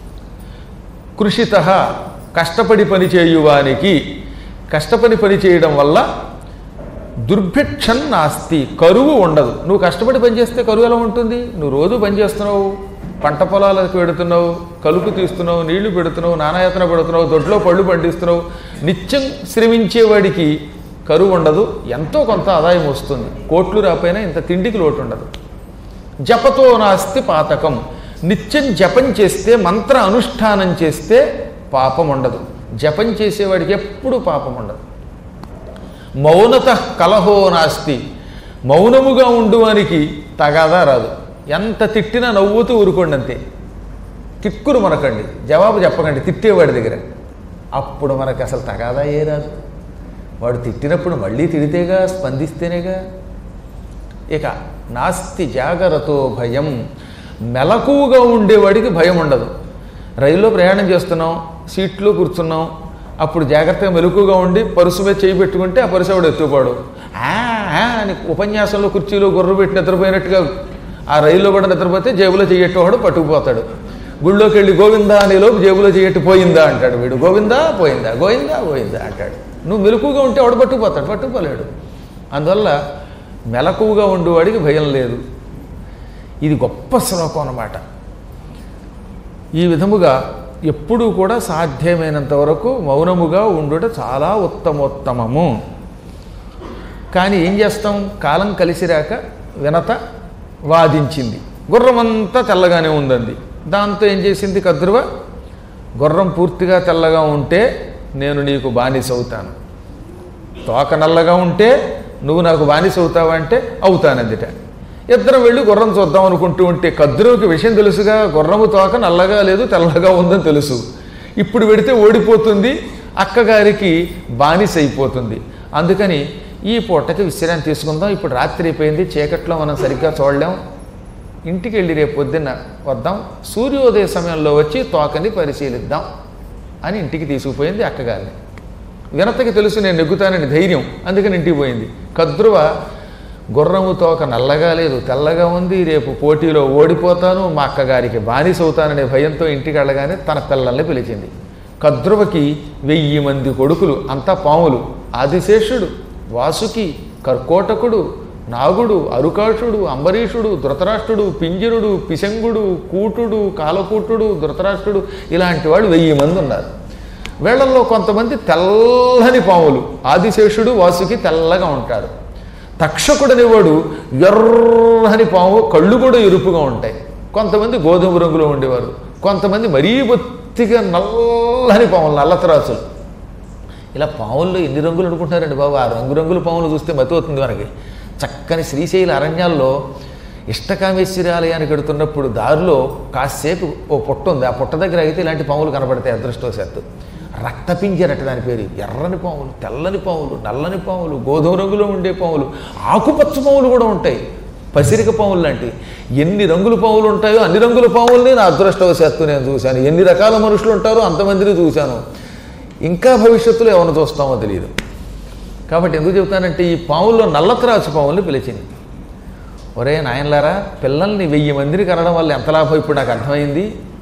కృషిత కష్టపడి పని చేయువానికి కష్టపడి పని చేయడం వల్ల దుర్భిక్షం నాస్తి కరువు ఉండదు నువ్వు కష్టపడి పని చేస్తే కరువు ఎలా ఉంటుంది నువ్వు రోజు పని చేస్తున్నావు పంట పొలాలకు పెడుతున్నావు కలుపు తీస్తున్నావు నీళ్లు పెడుతున్నావు నానాయతన పెడుతున్నావు దొడ్లో పళ్ళు పండిస్తున్నావు నిత్యం శ్రమించేవాడికి కరువు ఉండదు ఎంతో కొంత ఆదాయం వస్తుంది కోట్లు రాపోయినా ఇంత తిండికి లోటు ఉండదు జపతో నాస్తి పాతకం నిత్యం జపం చేస్తే మంత్ర అనుష్ఠానం చేస్తే పాపం ఉండదు జపం చేసేవాడికి ఎప్పుడూ పాపం ఉండదు మౌనత కలహో నాస్తి మౌనముగా ఉండువానికి తగాదా రాదు ఎంత తిట్టినా నవ్వుతూ ఊరుకోండి అంతే కిక్కురు మనకండి జవాబు చెప్పకండి తిట్టేవాడి దగ్గర అప్పుడు మనకు అసలు తగాదా ఏ రాదు వాడు తిట్టినప్పుడు మళ్ళీ తిడితేగా స్పందిస్తేనేగా ఇక నాస్తి జాగరతో భయం మెలకువగా ఉండేవాడికి భయం ఉండదు రైల్లో ప్రయాణం చేస్తున్నాం సీట్లో కూర్చున్నాం అప్పుడు జాగ్రత్తగా మెలకుగా ఉండి పరుసు మీద చేయి పెట్టుకుంటే ఆ పరుసు ఆవిడ ఎత్తుకోడు ఆ ఆ అని ఉపన్యాసంలో కుర్చీలో గుర్రు పెట్టి నిద్రపోయినట్టుగా ఆ రైల్లో కూడా నిద్రపోతే జేబులో చెయ్యట్టేవాడు పట్టుకుపోతాడు గుళ్ళోకి వెళ్ళి గోవిందా అనే లోపు జేబులో చెయ్యట్టు పోయిందా అంటాడు వీడు గోవిందా పోయిందా గోవిందా పోయిందా అంటాడు నువ్వు మెలకుగా ఉంటే వాడు పట్టుకుపోతాడు పట్టుకోలేడు అందువల్ల మెలకువగా ఉండేవాడికి భయం లేదు ఇది గొప్ప శ్లోకం అన్నమాట ఈ విధముగా ఎప్పుడూ కూడా సాధ్యమైనంత వరకు మౌనముగా ఉండుట చాలా ఉత్తమోత్తమము కానీ ఏం చేస్తాం కాలం కలిసిరాక వినత వాదించింది గుర్రమంతా తెల్లగానే ఉందండి దాంతో ఏం చేసింది కద్రువ గుర్రం పూర్తిగా తెల్లగా ఉంటే నేను నీకు బానిస అవుతాను తోక నల్లగా ఉంటే నువ్వు నాకు బానిస అవుతావా అంటే అవుతానందిట ఇద్దరం వెళ్ళి గుర్రం చూద్దాం అనుకుంటూ ఉంటే కద్రువుకి విషయం తెలుసుగా గుర్రము తోక నల్లగా లేదు తెల్లగా ఉందని తెలుసు ఇప్పుడు పెడితే ఓడిపోతుంది అక్కగారికి బానిస అయిపోతుంది అందుకని ఈ పూటకి విశ్రాంతి తీసుకుందాం ఇప్పుడు రాత్రి అయిపోయింది చీకట్లో మనం సరిగ్గా చూడలేం ఇంటికి వెళ్ళి రేపు పొద్దున్న వద్దాం సూర్యోదయ సమయంలో వచ్చి తోకని పరిశీలిద్దాం అని ఇంటికి తీసుకుపోయింది అక్కగారిని వినతకి తెలుసు నేను నెగ్గుతానని ధైర్యం అందుకని ఇంటికి పోయింది కద్రువ గుర్రము తోక నల్లగా లేదు తెల్లగా ఉంది రేపు పోటీలో ఓడిపోతాను మా అక్కగారికి బానిస అవుతాననే భయంతో ఇంటికి వెళ్ళగానే తన పిల్లల్ని పిలిచింది కద్రువకి వెయ్యి మంది కొడుకులు అంతా పాములు ఆదిశేషుడు వాసుకి కర్కోటకుడు నాగుడు అరుకాషుడు అంబరీషుడు ధృతరాష్ట్రుడు పింజరుడు పిశంగుడు కూటుడు కాలకూటుడు ధృతరాష్ట్రుడు ఇలాంటి వాళ్ళు వెయ్యి మంది ఉన్నారు వీళ్ళల్లో కొంతమంది తెల్లని పాములు ఆదిశేషుడు వాసుకి తెల్లగా ఉంటారు తక్షకుడనేవాడు ఎర్రని పాము కళ్ళు కూడా ఎరుపుగా ఉంటాయి కొంతమంది గోధుమ రంగులో ఉండేవారు కొంతమంది మరీ బొత్తిగా నల్లని పాములు నల్లతరాసులు ఇలా పాముల్లో ఎన్ని రంగులు అనుకుంటున్నారండి బాబు ఆ రంగురంగుల పాములు చూస్తే మతి అవుతుంది మనకి చక్కని శ్రీశైల అరణ్యాల్లో ఇష్టకామేశ్వరి ఆలయానికి వెడుతున్నప్పుడు దారిలో కాసేపు ఓ పుట్ట ఉంది ఆ పుట్ట దగ్గర అయితే ఇలాంటి పాములు కనబడతాయి అదృష్టవశాత్తు రక్తపింజరట దాని పేరు ఎర్రని పాములు తెల్లని పాములు నల్లని పాములు గోధుమ రంగులో ఉండే పాములు ఆకుపచ్చ పాములు కూడా ఉంటాయి పసిరిక పాములు లాంటివి ఎన్ని రంగుల పాములు ఉంటాయో అన్ని రంగుల పాముల్ని నా అదృష్టవశాత్తు నేను చూశాను ఎన్ని రకాల మనుషులు ఉంటారో అంతమందిని చూశాను ఇంకా భవిష్యత్తులో ఎవరిని చూస్తామో తెలియదు కాబట్టి ఎందుకు చెబుతానంటే ఈ పాముల్లో నల్లత్రాచు పాముల్ని పిలిచింది ఒరే నాయనలారా పిల్లల్ని వెయ్యి మందిని కనడం వల్ల ఎంత లాభం ఇప్పుడు నాకు అర్థమైంది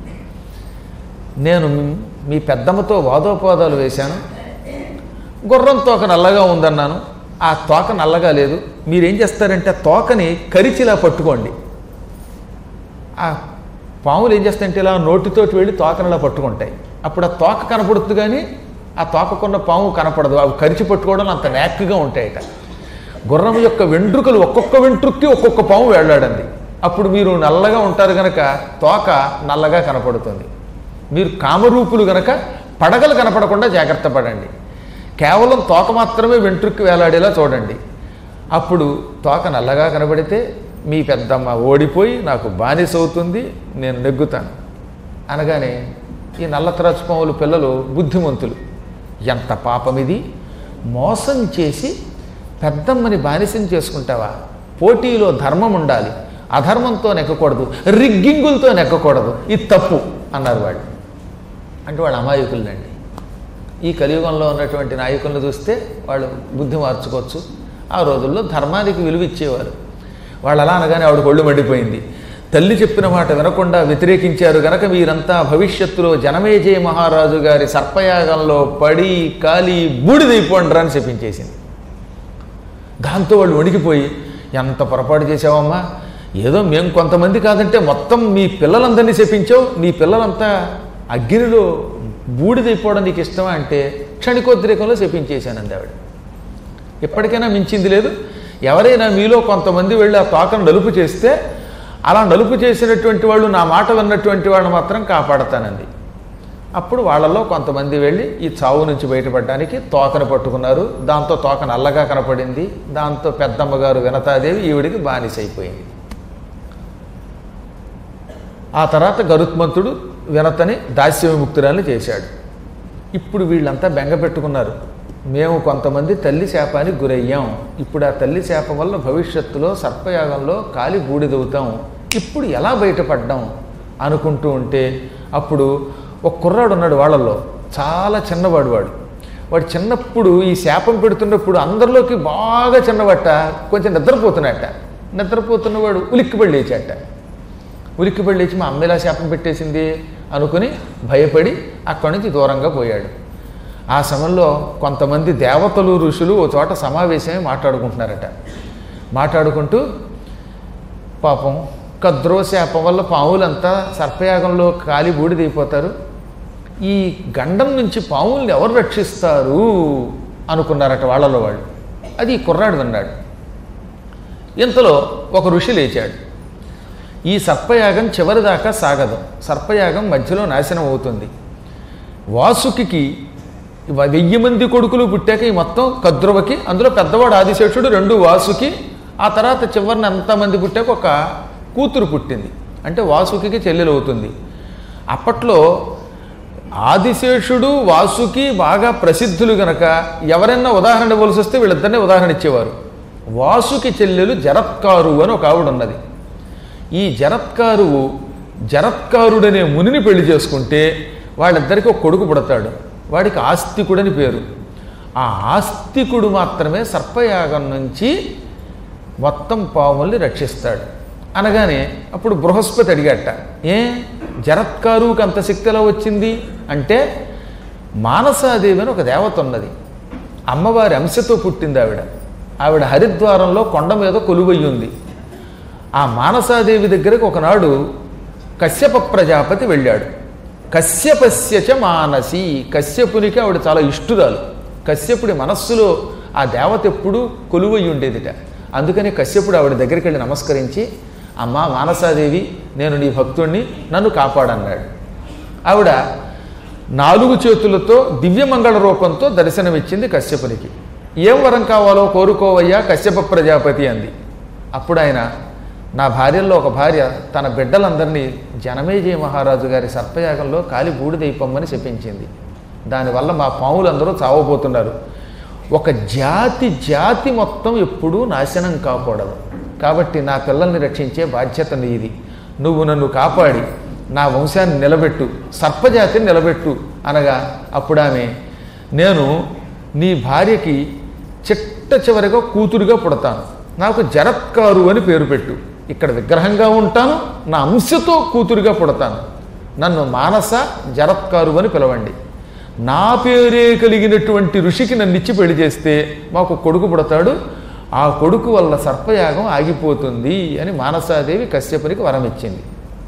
నేను మీ- మీ పెద్దమ్మతో వాదోపవాదాలు వేశాను గుర్రం తోక నల్లగా ఉందన్నాను ఆ తోక నల్లగా లేదు మీరేం చేస్తారంటే ఆ తోకని కరిచిలా పట్టుకోండి ఆ పాములు ఏం చేస్తాయంటే ఇలా నోటితోటి వెళ్ళి తోకని ఇలా పట్టుకుంటాయి అప్పుడు ఆ తోక కనపడుతుంది కానీ ఆ తోకకున్న పాము కనపడదు అవి కరిచి పట్టుకోవడం అంత నేక్గా ఉంటాయట గుర్రం యొక్క వెంట్రుకలు ఒక్కొక్క వెంట్రుక్కి ఒక్కొక్క పాము వేలాడంది అప్పుడు మీరు నల్లగా ఉంటారు గనక తోక నల్లగా కనపడుతుంది మీరు కామరూపులు గనక పడగలు కనపడకుండా జాగ్రత్త పడండి కేవలం తోక మాత్రమే వెంట్రుక్కి వేలాడేలా చూడండి అప్పుడు తోక నల్లగా కనబడితే మీ పెద్దమ్మ ఓడిపోయి నాకు బానిస అవుతుంది నేను నెగ్గుతాను అనగానే ఈ నల్లత్రాచు పాములు పిల్లలు బుద్ధిమంతులు ఎంత పాపం ఇది మోసం చేసి పెద్దమ్మని బానిసం చేసుకుంటావా పోటీలో ధర్మం ఉండాలి అధర్మంతో నెక్కకూడదు రిగ్గింగులతో నెక్కకూడదు ఇది తప్పు అన్నారు వాళ్ళు అంటే వాళ్ళు అమాయకులండి ఈ కలియుగంలో ఉన్నటువంటి నాయకులను చూస్తే వాళ్ళు బుద్ధి మార్చుకోవచ్చు ఆ రోజుల్లో ధర్మానికి విలువ ఇచ్చేవారు వాళ్ళు అలా అనగానే ఆవిడ ఒళ్ళు మండిపోయింది తల్లి చెప్పిన మాట వినకుండా వ్యతిరేకించారు గనక మీరంతా భవిష్యత్తులో జనమేజయ మహారాజు గారి సర్పయాగంలో పడి కాలి బూడిదైపోండ్రా అని చెప్పించేసింది దాంతో వాళ్ళు వణికిపోయి ఎంత పొరపాటు చేసావమ్మా ఏదో మేము కొంతమంది కాదంటే మొత్తం మీ పిల్లలందరినీ చెప్పించావు నీ పిల్లలంతా అగ్నిలో బూడిదైపోవడం నీకు ఇష్టమా అంటే క్షణికోద్రేకంలో చెప్పించేశానండి ఆవిడ ఎప్పటికైనా మించింది లేదు ఎవరైనా మీలో కొంతమంది వెళ్ళి ఆ తోకను నలుపు చేస్తే అలా నలుపు చేసినటువంటి వాళ్ళు నా మాట విన్నటువంటి వాళ్ళు మాత్రం కాపాడతానంది అప్పుడు వాళ్ళలో కొంతమంది వెళ్ళి ఈ చావు నుంచి బయటపడడానికి తోకను పట్టుకున్నారు దాంతో తోక నల్లగా కనపడింది దాంతో పెద్దమ్మగారు వినతాదేవి ఈవిడికి బానిస అయిపోయింది ఆ తర్వాత గరుత్మంతుడు వినతని దాస్య విముక్తురాల్ని చేశాడు ఇప్పుడు వీళ్ళంతా బెంగ పెట్టుకున్నారు మేము కొంతమంది తల్లి శాపానికి గురయ్యాం ఇప్పుడు ఆ తల్లి శాపం వల్ల భవిష్యత్తులో సర్పయాగంలో కాలి బూడిదవుతాం ఇప్పుడు ఎలా బయటపడ్డాం అనుకుంటూ ఉంటే అప్పుడు ఒక కుర్రాడు ఉన్నాడు వాళ్ళల్లో చాలా చిన్నవాడు వాడు వాడు చిన్నప్పుడు ఈ శాపం పెడుతున్నప్పుడు అందరిలోకి బాగా చిన్నవట్ట కొంచెం నిద్రపోతున్నట్ట నిద్రపోతున్నవాడు ఉలిక్కిపడి లేచాట ఉలిక్కిపడి లేచి మా అమ్మ ఇలా శాపం పెట్టేసింది అనుకుని భయపడి అక్కడి నుంచి దూరంగా పోయాడు ఆ సమయంలో కొంతమంది దేవతలు ఋషులు ఓ చోట సమావేశమై మాట్లాడుకుంటున్నారట మాట్లాడుకుంటూ పాపం కద్రో శాపం వల్ల పాములంతా సర్పయాగంలో కాలి బూడిదైపోతారు ఈ గండం నుంచి పాముల్ని ఎవరు రక్షిస్తారు అనుకున్నారట వాళ్ళలో వాళ్ళు అది ఈ కుర్రాడు విన్నాడు ఇంతలో ఒక ఋషి లేచాడు ఈ సర్పయాగం చివరిదాకా సాగదు సర్పయాగం మధ్యలో నాశనం అవుతుంది వాసుకి వెయ్యి మంది కొడుకులు పుట్టాక ఈ మొత్తం కద్రువకి అందులో పెద్దవాడు ఆదిశేషుడు రెండు వాసుకి ఆ తర్వాత చివరిన ఎంతమంది పుట్టాక ఒక కూతురు పుట్టింది అంటే వాసుకి చెల్లెలు అవుతుంది అప్పట్లో ఆదిశేషుడు వాసుకి బాగా ప్రసిద్ధులు గనక ఎవరైనా ఉదాహరణ ఇవ్వాల్సి వస్తే వీళ్ళిద్దరినే ఉదాహరణ ఇచ్చేవారు వాసుకి చెల్లెలు జరత్కారు అని ఒక ఆవిడ ఉన్నది ఈ జరత్కారువు జరత్కారుడనే మునిని పెళ్లి చేసుకుంటే వాళ్ళిద్దరికి ఒక కొడుకు పుడతాడు వాడికి ఆస్తికుడని పేరు ఆ ఆస్తికుడు మాత్రమే సర్పయాగం నుంచి మొత్తం పాముల్ని రక్షిస్తాడు అనగానే అప్పుడు బృహస్పతి అడిగాట ఏ జరత్కారువుకి అంత శక్తి ఎలా వచ్చింది అంటే మానసాదేవి అని ఒక దేవత ఉన్నది అమ్మవారి అంశతో పుట్టింది ఆవిడ ఆవిడ హరిద్వారంలో కొండ మీద కొలువయ్యి ఉంది ఆ మానసాదేవి దగ్గరకు ఒకనాడు కశ్యప ప్రజాపతి వెళ్ళాడు కశ్యపస్యచ మానసి కశ్యపునికి ఆవిడ చాలా ఇష్టురాలు కశ్యపుడి మనస్సులో ఆ దేవత ఎప్పుడు కొలువయ్యి ఉండేదిట అందుకని కశ్యపుడు ఆవిడ దగ్గరికి వెళ్ళి నమస్కరించి అమ్మా మానసాదేవి నేను నీ భక్తుణ్ణి నన్ను కాపాడన్నాడు ఆవిడ నాలుగు చేతులతో దివ్యమంగళ రూపంతో దర్శనమిచ్చింది కశ్యపునికి ఏం వరం కావాలో కోరుకోవయ్యా కశ్యప ప్రజాపతి అంది అప్పుడు ఆయన నా భార్యల్లో ఒక భార్య తన బిడ్డలందరినీ జనమేజయ మహారాజు గారి సర్పయాగంలో కాలి బూడిదైపమ్మని చెప్పించింది దానివల్ల మా పాములందరూ చావబోతున్నారు ఒక జాతి జాతి మొత్తం ఎప్పుడూ నాశనం కాకూడదు కాబట్టి నా పిల్లల్ని రక్షించే బాధ్యత నీది నువ్వు నన్ను కాపాడి నా వంశాన్ని నిలబెట్టు సర్పజాతిని నిలబెట్టు అనగా అప్పుడు ఆమె నేను నీ భార్యకి చిట్ట చివరిగా కూతురుగా పుడతాను నాకు జరత్కారు అని పేరు పెట్టు ఇక్కడ విగ్రహంగా ఉంటాను నా అంశతో కూతురుగా పుడతాను నన్ను మానస జరత్కారు అని పిలవండి నా పేరే కలిగినటువంటి ఋషికి నన్ను ఇచ్చి పెళ్లి చేస్తే మాకు కొడుకు పుడతాడు ఆ కొడుకు వల్ల సర్పయాగం ఆగిపోతుంది అని మానసాదేవి కశ్యపునికి వరం ఇచ్చింది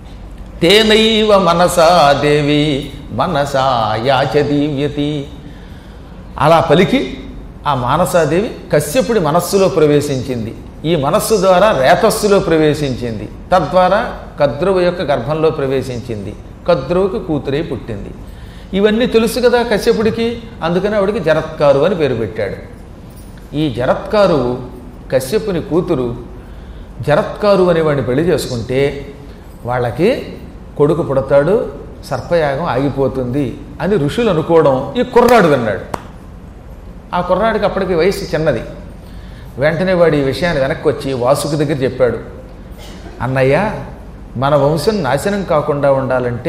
తేనైవ మనసాదేవి మనసా యాచదీవ్యతి అలా పలికి ఆ మానసాదేవి కశ్యపుడి మనస్సులో ప్రవేశించింది ఈ మనస్సు ద్వారా రేతస్సులో ప్రవేశించింది తద్వారా కద్రువు యొక్క గర్భంలో ప్రవేశించింది కద్రువుకి కూతురై పుట్టింది ఇవన్నీ తెలుసు కదా కశ్యపుడికి అందుకని ఆవిడికి జరత్కారు అని పేరు పెట్టాడు ఈ జరత్కారు కశ్యపుని కూతురు జరత్కారు అనేవాడిని పెళ్లి చేసుకుంటే వాళ్ళకి కొడుకు పుడతాడు సర్పయాగం ఆగిపోతుంది అని ఋషులు అనుకోవడం ఈ కుర్రాడు విన్నాడు ఆ కుర్రాడికి అప్పటికి వయసు చిన్నది వెంటనే వాడు ఈ విషయాన్ని వెనక్కి వచ్చి వాసుకి దగ్గర చెప్పాడు అన్నయ్య మన వంశం నాశనం కాకుండా ఉండాలంటే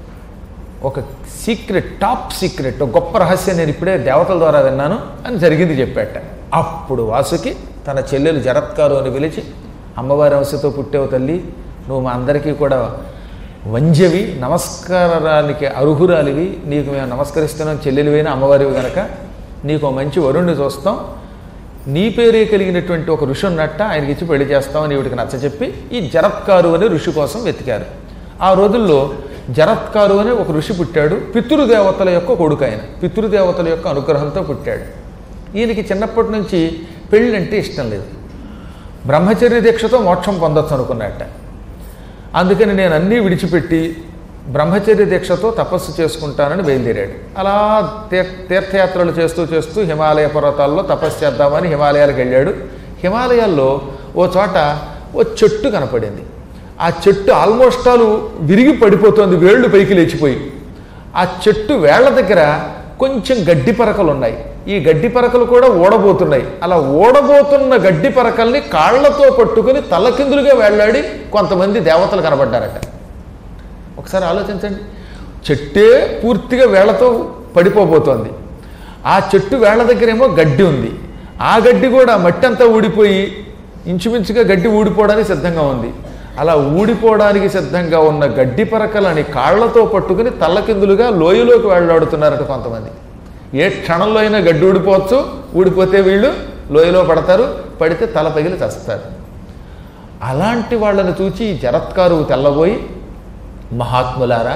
ఒక సీక్రెట్ టాప్ సీక్రెట్ ఒక గొప్ప రహస్యం నేను ఇప్పుడే దేవతల ద్వారా విన్నాను అని జరిగింది చెప్పాట అప్పుడు వాసుకి తన చెల్లెలు జరత్కారు అని పిలిచి అమ్మవారి అంశతో పుట్టేవు తల్లి నువ్వు మా అందరికీ కూడా వంజవి నమస్కారానికి అర్హురాలివి నీకు మేము నమస్కరిస్తున్నాం చెల్లెలివైన అమ్మవారివి గనక నీకు ఓ మంచి వరుణ్ణి చూస్తాం నీ పేరే కలిగినటువంటి ఒక ఋషి ఉన్నట్ట ఆయనకి ఇచ్చి పెళ్లి చేస్తామని ఈవిడికి నచ్చచెప్పి ఈ జరత్కారు అనే ఋషి కోసం వెతికారు ఆ రోజుల్లో జరత్కారు అనే ఒక ఋషి పుట్టాడు పితృదేవతల యొక్క కొడుకు ఆయన పితృదేవతల యొక్క అనుగ్రహంతో పుట్టాడు ఈయనకి చిన్నప్పటి నుంచి పెళ్ళంటే ఇష్టం లేదు బ్రహ్మచర్య దీక్షతో మోక్షం పొందొచ్చు అనుకున్నట్ట అందుకని నేను అన్నీ విడిచిపెట్టి బ్రహ్మచర్య దీక్షతో తపస్సు చేసుకుంటానని బయలుదేరాడు అలా తీర్ తీర్థయాత్రలు చేస్తూ చేస్తూ హిమాలయ పర్వతాల్లో తపస్సు చేద్దామని హిమాలయాలకు వెళ్ళాడు హిమాలయాల్లో ఓ చోట ఓ చెట్టు కనపడింది ఆ చెట్టు ఆల్మోస్ట్ ఆల్ విరిగి పడిపోతుంది వేళ్ళు పైకి లేచిపోయి ఆ చెట్టు వేళ్ల దగ్గర కొంచెం గడ్డి పరకలు ఉన్నాయి ఈ గడ్డి పరకలు కూడా ఓడబోతున్నాయి అలా ఓడబోతున్న గడ్డి పరకల్ని కాళ్లతో పట్టుకుని తలకిందులుగా వెళ్ళాడి కొంతమంది దేవతలు కనబడ్డారట ఒకసారి ఆలోచించండి చెట్టే పూర్తిగా వేళ్లతో పడిపోబోతోంది ఆ చెట్టు వేళ్ల దగ్గరేమో గడ్డి ఉంది ఆ గడ్డి కూడా మట్టి అంతా ఊడిపోయి ఇంచుమించుగా గడ్డి ఊడిపోవడానికి సిద్ధంగా ఉంది అలా ఊడిపోవడానికి సిద్ధంగా ఉన్న గడ్డి పరకలని కాళ్లతో పట్టుకుని తల్లకిందులుగా లోయలోకి వెళ్ళాడుతున్నారట కొంతమంది ఏ క్షణంలో అయినా గడ్డి ఊడిపోవచ్చు ఊడిపోతే వీళ్ళు లోయలో పడతారు పడితే తల పగిలి చస్తారు అలాంటి వాళ్ళని చూచి ఈ జరత్కారు తెల్లబోయి మహాత్ములారా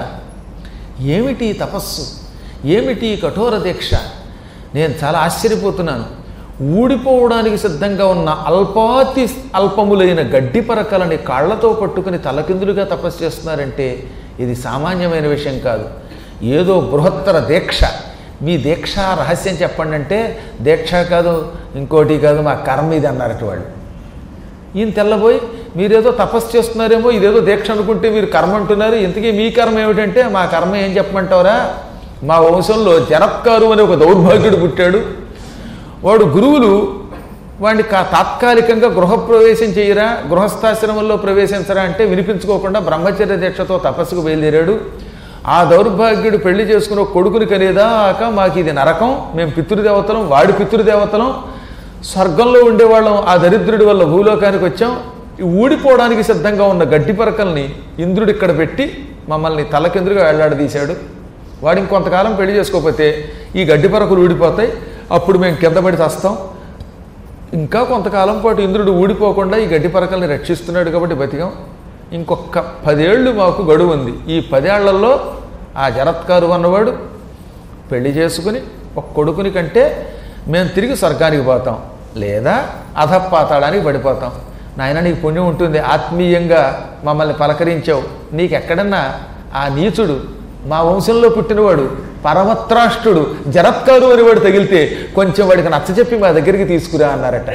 ఏమిటి ఈ తపస్సు ఏమిటి ఈ కఠోర దీక్ష నేను చాలా ఆశ్చర్యపోతున్నాను ఊడిపోవడానికి సిద్ధంగా ఉన్న అల్పాతి అల్పములైన గడ్డి పరకలని కాళ్లతో పట్టుకుని తలకిందులుగా తపస్సు చేస్తున్నారంటే ఇది సామాన్యమైన విషయం కాదు ఏదో బృహత్తర దీక్ష మీ దీక్ష రహస్యం చెప్పండి అంటే దీక్ష కాదు ఇంకోటి కాదు మా కర్మ ఇది అన్నారట వాళ్ళు ఈయన తెల్లబోయి మీరేదో తపస్సు చేస్తున్నారేమో ఇదేదో దీక్ష అనుకుంటే మీరు కర్మ అంటున్నారు ఇంతకీ మీ కర్మ ఏమిటంటే మా కర్మ ఏం చెప్పమంటారా మా వంశంలో జరత్కారు అనే ఒక దౌర్భాగ్యుడు పుట్టాడు వాడు గురువులు వాడిని కా తాత్కాలికంగా గృహప్రవేశం చేయరా గృహస్థాశ్రమంలో ప్రవేశించరా అంటే వినిపించుకోకుండా బ్రహ్మచర్య దీక్షతో తపస్సుకు బయలుదేరాడు ఆ దౌర్భాగ్యుడు పెళ్లి చేసుకున్న ఒక కొడుకుని కనేదాక మాకు ఇది నరకం మేము పితృదేవతలం వాడి పితృదేవతలం స్వర్గంలో ఉండేవాళ్ళం ఆ దరిద్రుడి వల్ల భూలోకానికి వచ్చాం ఈ ఊడిపోవడానికి సిద్ధంగా ఉన్న గడ్డి పరకల్ని ఇంద్రుడు ఇక్కడ పెట్టి మమ్మల్ని తలకిందులుగా వేళ్లాడదీశాడు వాడు ఇంకొంతకాలం పెళ్లి చేసుకోకపోతే ఈ గడ్డి పరకలు ఊడిపోతాయి అప్పుడు మేము కింద పడి చస్తాం ఇంకా కొంతకాలం పాటు ఇంద్రుడు ఊడిపోకుండా ఈ గడ్డి పరకల్ని రక్షిస్తున్నాడు కాబట్టి బతికాం ఇంకొక పదేళ్ళు మాకు గడువు ఉంది ఈ పదేళ్లలో ఆ జరత్కారు అన్నవాడు పెళ్లి చేసుకుని ఒక కొడుకుని కంటే మేము తిరిగి స్వర్గానికి పోతాం లేదా అధపాతాడానికి పడిపోతాం నాయన నీకు పుణ్యం ఉంటుంది ఆత్మీయంగా మమ్మల్ని పలకరించావు నీకు ఎక్కడన్నా ఆ నీచుడు మా వంశంలో పుట్టినవాడు పరమత్రాష్టుడు జరత్కారు అని వాడు తగిలితే కొంచెం వాడికి నచ్చచెప్పి మా దగ్గరికి తీసుకురా అన్నారట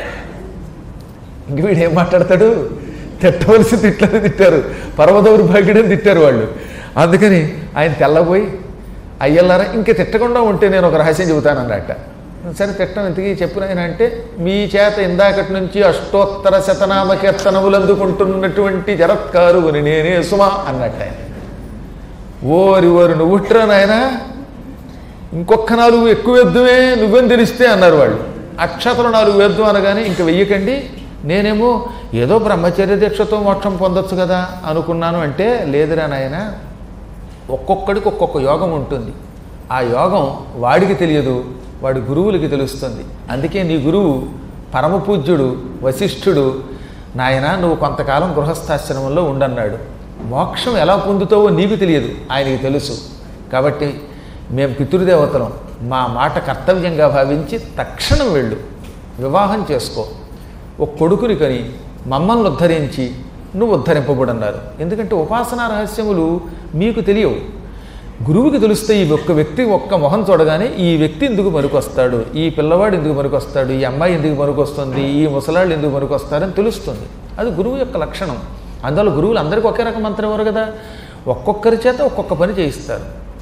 ఇంక వీడు ఏం మాట్లాడతాడు తిట్టవలసి తిట్లని తిట్టారు పరమ దౌర్భాగ్యుడని తిట్టారు వాళ్ళు అందుకని ఆయన తెల్లబోయి అయ్యల్లారా ఇంక తిట్టకుండా ఉంటే నేను ఒక రహస్యం చెబుతాను అన్నట్ట సరే తిట్టం ఇంతకీ చెప్పిన ఆయన అంటే మీ చేత ఇందాకటి నుంచి అష్టోత్తర శతనామ కీర్తనములు అందుకుంటున్నటువంటి జరత్కారుని నేనే సుమా అన్నట్టు ఆయన ఓరి ఓరి నువ్వుట్రా నాయన ఇంకొక నాలుగు ఎక్కువ వేద్దుమే నువ్వేం తెలిస్తే అన్నారు వాళ్ళు అక్షతలు నాలుగు వేద్దాం అనగానే ఇంక వెయ్యకండి నేనేమో ఏదో బ్రహ్మచర్య దీక్షతో మోక్షం పొందొచ్చు కదా అనుకున్నాను అంటే లేదురా నాయన ఒక్కొక్కడికి ఒక్కొక్క యోగం ఉంటుంది ఆ యోగం వాడికి తెలియదు వాడి గురువులకి తెలుస్తుంది అందుకే నీ గురువు పరమ పూజ్యుడు వశిష్ఠుడు నాయన నువ్వు కొంతకాలం గృహస్థాశ్రమంలో ఉండన్నాడు మోక్షం ఎలా పొందుతావో నీకు తెలియదు ఆయనకి తెలుసు కాబట్టి మేము పితృదేవతలం మా మాట కర్తవ్యంగా భావించి తక్షణం వెళ్ళు వివాహం చేసుకో ఒక కొడుకుని కని మమ్మల్ని ఉద్ధరించి నువ్వు ఉద్ధరింపబడన్నారు ఎందుకంటే ఉపాసనా రహస్యములు మీకు తెలియవు గురువుకి తెలుస్తే ఈ ఒక్క వ్యక్తి ఒక్క మొహం చూడగానే ఈ వ్యక్తి ఎందుకు మరుకొస్తాడు ఈ పిల్లవాడు ఎందుకు మరుకొస్తాడు ఈ అమ్మాయి ఎందుకు మరుకొస్తుంది ఈ ముసలాళ్ళు ఎందుకు మరుకొస్తారని తెలుస్తుంది అది గురువు యొక్క లక్షణం అందువల్ల గురువులు అందరికీ ఒకే రకం మంత్రం ఇవ్వరు కదా ఒక్కొక్కరి చేత ఒక్కొక్క పని చేయిస్తారు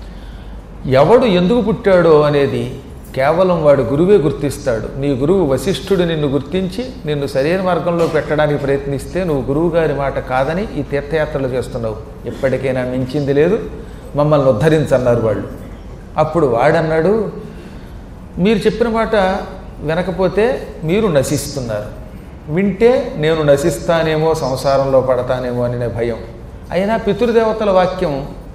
ఎవడు ఎందుకు పుట్టాడో అనేది కేవలం వాడు గురువే గుర్తిస్తాడు నీ గురువు వశిష్ఠుడు నిన్ను గుర్తించి నిన్ను సరైన మార్గంలో పెట్టడానికి ప్రయత్నిస్తే నువ్వు గురువు గారి మాట కాదని ఈ తీర్థయాత్రలు చేస్తున్నావు ఎప్పటికైనా మించింది లేదు మమ్మల్ని ఉద్ధరించన్నారు వాళ్ళు అప్పుడు వాడన్నాడు మీరు చెప్పిన మాట వినకపోతే మీరు నశిస్తున్నారు వింటే నేను నశిస్తానేమో సంసారంలో పడతానేమో అనే భయం అయినా పితృదేవతల వాక్యం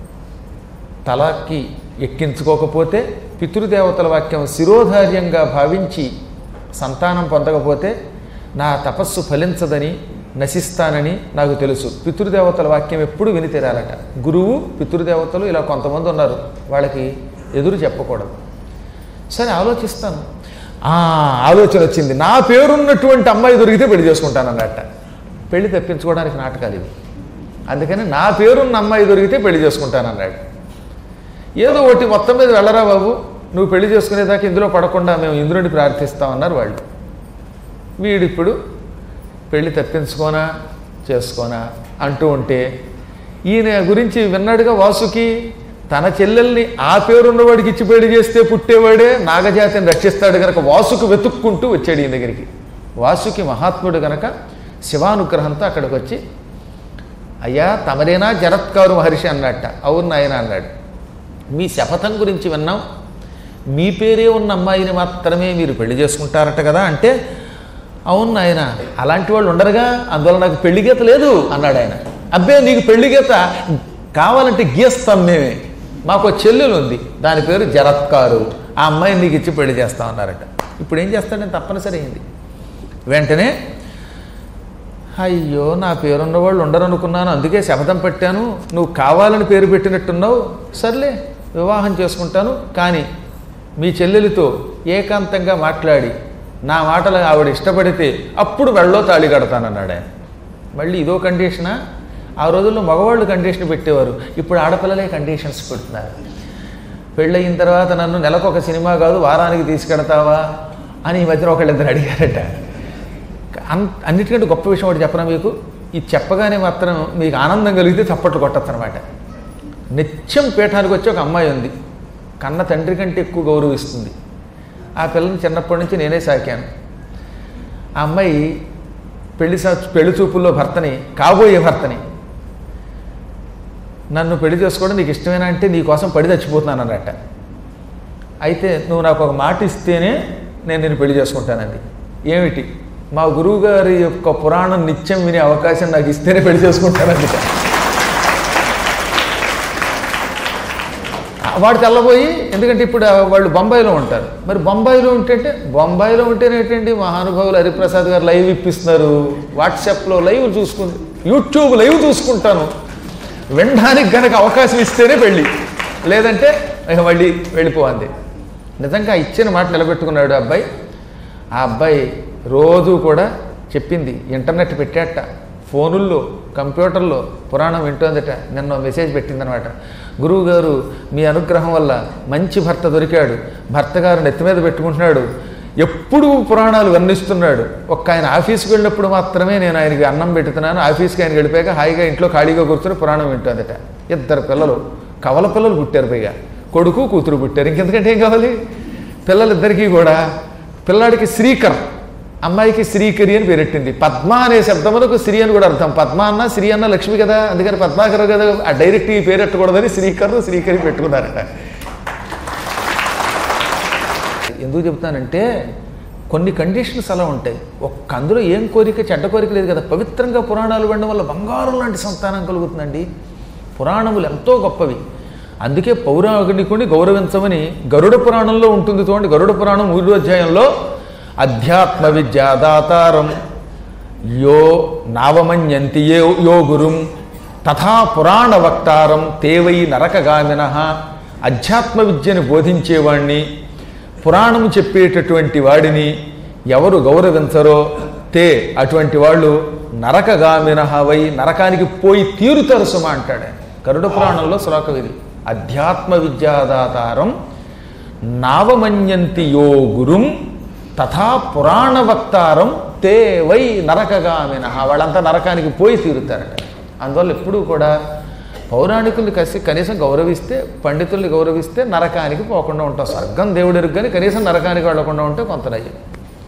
తలకి ఎక్కించుకోకపోతే పితృదేవతల వాక్యం శిరోధార్యంగా భావించి సంతానం పొందకపోతే నా తపస్సు ఫలించదని నశిస్తానని నాకు తెలుసు పితృదేవతల వాక్యం ఎప్పుడు విని తీరాలట గురువు పితృదేవతలు ఇలా కొంతమంది ఉన్నారు వాళ్ళకి ఎదురు చెప్పకూడదు సరే ఆలోచిస్తాను ఆ ఆలోచన వచ్చింది నా పేరున్నటువంటి అమ్మాయి దొరికితే పెళ్లి చేసుకుంటాను అన్నట్ట పెళ్లి తప్పించుకోవడానికి నాటకాలు ఇవి అందుకని నా పేరున్న అమ్మాయి దొరికితే పెళ్లి చేసుకుంటాను అన్నాడు ఏదో ఒకటి మొత్తం మీద వెళ్ళరా బాబు నువ్వు పెళ్లి చేసుకునేదాకా ఇందులో పడకుండా మేము ఇంద్రుడిని ప్రార్థిస్తామన్నారు వాళ్ళు వీడిప్పుడు పెళ్లి తప్పించుకోనా చేసుకోనా అంటూ ఉంటే ఈయన గురించి విన్నాడుగా వాసుకి తన చెల్లెల్ని ఆ పేరున్నవాడికి ఇచ్చి పెళ్లి చేస్తే పుట్టేవాడే నాగజాతిని రక్షిస్తాడు గనక వాసుకు వెతుక్కుంటూ వచ్చాడు ఈయన దగ్గరికి వాసుకి మహాత్ముడు గనక శివానుగ్రహంతో అక్కడికి వచ్చి అయ్యా తమరేనా జరత్కారు మహర్షి అన్నట్ట అవును నాయన అన్నాడు మీ శపథం గురించి విన్నాం మీ పేరే ఉన్న అమ్మాయిని మాత్రమే మీరు పెళ్లి చేసుకుంటారట కదా అంటే అవును ఆయన అలాంటి వాళ్ళు ఉండరుగా అందువల్ల నాకు పెళ్లి గీత లేదు అన్నాడు ఆయన అబ్బే నీకు పెళ్లి గీత కావాలంటే గీస్తాం మేమే మాకు ఒక చెల్లెలు ఉంది దాని పేరు జరత్కారు ఆ అమ్మాయిని నీకు ఇచ్చి పెళ్లి చేస్తామన్నారట ఇప్పుడు ఏం చేస్తాడని తప్పనిసరి అయింది వెంటనే అయ్యో నా పేరున్న వాళ్ళు ఉండరు అనుకున్నాను అందుకే శపథం పెట్టాను నువ్వు కావాలని పేరు పెట్టినట్టున్నావు సర్లే వివాహం చేసుకుంటాను కానీ మీ చెల్లెలితో ఏకాంతంగా మాట్లాడి నా మాటలు ఆవిడ ఇష్టపడితే అప్పుడు వెళ్ళో తాళి కడతానన్నాడు ఆయన మళ్ళీ ఇదో కండిషనా ఆ రోజుల్లో మగవాళ్ళు కండిషన్ పెట్టేవారు ఇప్పుడు ఆడపిల్లలే కండిషన్స్ పెడుతున్నారు పెళ్ళయిన తర్వాత నన్ను నెలకు ఒక సినిమా కాదు వారానికి తీసుకెడతావా అని ఈ మధ్యన ఒకళ్ళిద్దరు అడిగారట అన్ అన్నిటికంటే గొప్ప విషయం ఒకటి చెప్పనా మీకు ఇది చెప్పగానే మాత్రం మీకు ఆనందం కలిగితే చప్పట్లు కొట్టచ్చు అనమాట నిత్యం పీఠానికి వచ్చి ఒక అమ్మాయి ఉంది కన్న తండ్రి కంటే ఎక్కువ గౌరవిస్తుంది ఆ పిల్లని చిన్నప్పటి నుంచి నేనే సాకాను ఆ అమ్మాయి పెళ్లి సా పెళ్లి చూపుల్లో భర్తని కాబోయే భర్తని నన్ను పెళ్లి చేసుకోవడం నీకు ఇష్టమేనా అంటే నీ కోసం పడి చచ్చిపోతున్నాను అన్నట్ట అయితే నువ్వు నాకు ఒక మాట ఇస్తేనే నేను నేను పెళ్లి చేసుకుంటానండి ఏమిటి మా గురువు గారి యొక్క పురాణం నిత్యం వినే అవకాశం నాకు ఇస్తేనే పెళ్లి చేసుకుంటానండి వాడు తెల్లబోయి ఎందుకంటే ఇప్పుడు వాళ్ళు బొంబాయిలో ఉంటారు మరి బొంబాయిలో ఉంటే బొంబాయిలో ఉంటేనేటండి మహానుభావులు హరిప్రసాద్ గారు లైవ్ ఇప్పిస్తున్నారు వాట్సాప్లో లైవ్ చూసుకుని యూట్యూబ్ లైవ్ చూసుకుంటాను వినడానికి గనక అవకాశం ఇస్తేనే పెళ్ళి లేదంటే ఇక మళ్ళీ వెళ్ళిపోవాలి నిజంగా ఇచ్చిన మాట నిలబెట్టుకున్నాడు ఆ అబ్బాయి ఆ అబ్బాయి రోజు కూడా చెప్పింది ఇంటర్నెట్ పెట్టాట ఫోనుల్లో కంప్యూటర్లో పురాణం వింటోందట నిన్న మెసేజ్ పెట్టిందనమాట గురువు గారు మీ అనుగ్రహం వల్ల మంచి భర్త దొరికాడు భర్త గారు నెత్తి మీద పెట్టుకుంటున్నాడు ఎప్పుడు పురాణాలు వర్ణిస్తున్నాడు ఒక్క ఆయన ఆఫీస్కి వెళ్ళినప్పుడు మాత్రమే నేను ఆయనకి అన్నం పెడుతున్నాను ఆఫీస్కి ఆయన గడిపాక హాయిగా ఇంట్లో ఖాళీగా కూర్చొని పురాణం వింటోందట ఇద్దరు పిల్లలు కవల పిల్లలు పుట్టారు పైగా కొడుకు కూతురు పుట్టారు ఇంకెందుకంటే ఏం కావాలి పిల్లలిద్దరికీ కూడా పిల్లాడికి శ్రీకర్ అమ్మాయికి శ్రీకరి అని పేరెట్టింది పద్మ అనే శబ్దములకు శ్రీ అని కూడా అర్థం పద్మ అన్న శ్రీ అన్న లక్ష్మి కదా అందుకని పద్మాకర్ కదా ఆ డైరెక్ట్ ఈ పేరెట్టకూడదని శ్రీకర్ శ్రీకరి పెట్టుకున్నారట ఎందుకు చెప్తానంటే కొన్ని కండిషన్స్ అలా ఉంటాయి ఒక్క అందులో ఏం కోరిక చెడ్డ కోరిక లేదు కదా పవిత్రంగా పురాణాలు వినడం వల్ల బంగారం లాంటి సంతానం కలుగుతుందండి పురాణములు ఎంతో గొప్పవి అందుకే పౌరాణికుని గౌరవించమని గరుడ పురాణంలో ఉంటుంది చూడండి గరుడ పురాణం మూడో అధ్యాయంలో అధ్యాత్మ విద్యాదాతారం యో నావమన్యంతి ఏ యో గురుం తథా పురాణ వక్తారం తేవై నరకగామిన అధ్యాత్మ విద్యను బోధించేవాణ్ణి పురాణము చెప్పేటటువంటి వాడిని ఎవరు గౌరవించరో తే అటువంటి వాళ్ళు నరకగామిన వై నరకానికి పోయి తీరుతారు సుమ అంటాడు ఆయన. గరుడ పురాణంలో శ్లోకం ఇది అధ్యాత్మ విద్యాదాతారం నావమన్యంతి యో గురుం తథా పురాణ వక్తారం తే వై నరకగామిన వాళ్ళంతా నరకానికి పోయి తీరుతారట అందువల్ల ఎప్పుడూ కూడా పౌరాణికుల్ని కసి కనీసం గౌరవిస్తే పండితుల్ని గౌరవిస్తే నరకానికి పోకుండా ఉంటాం స్వర్గం దేవుడు ఎరుగ్గాని కనీసం నరకానికి వెళ్లకుండా ఉంటే కొంత నయ్యం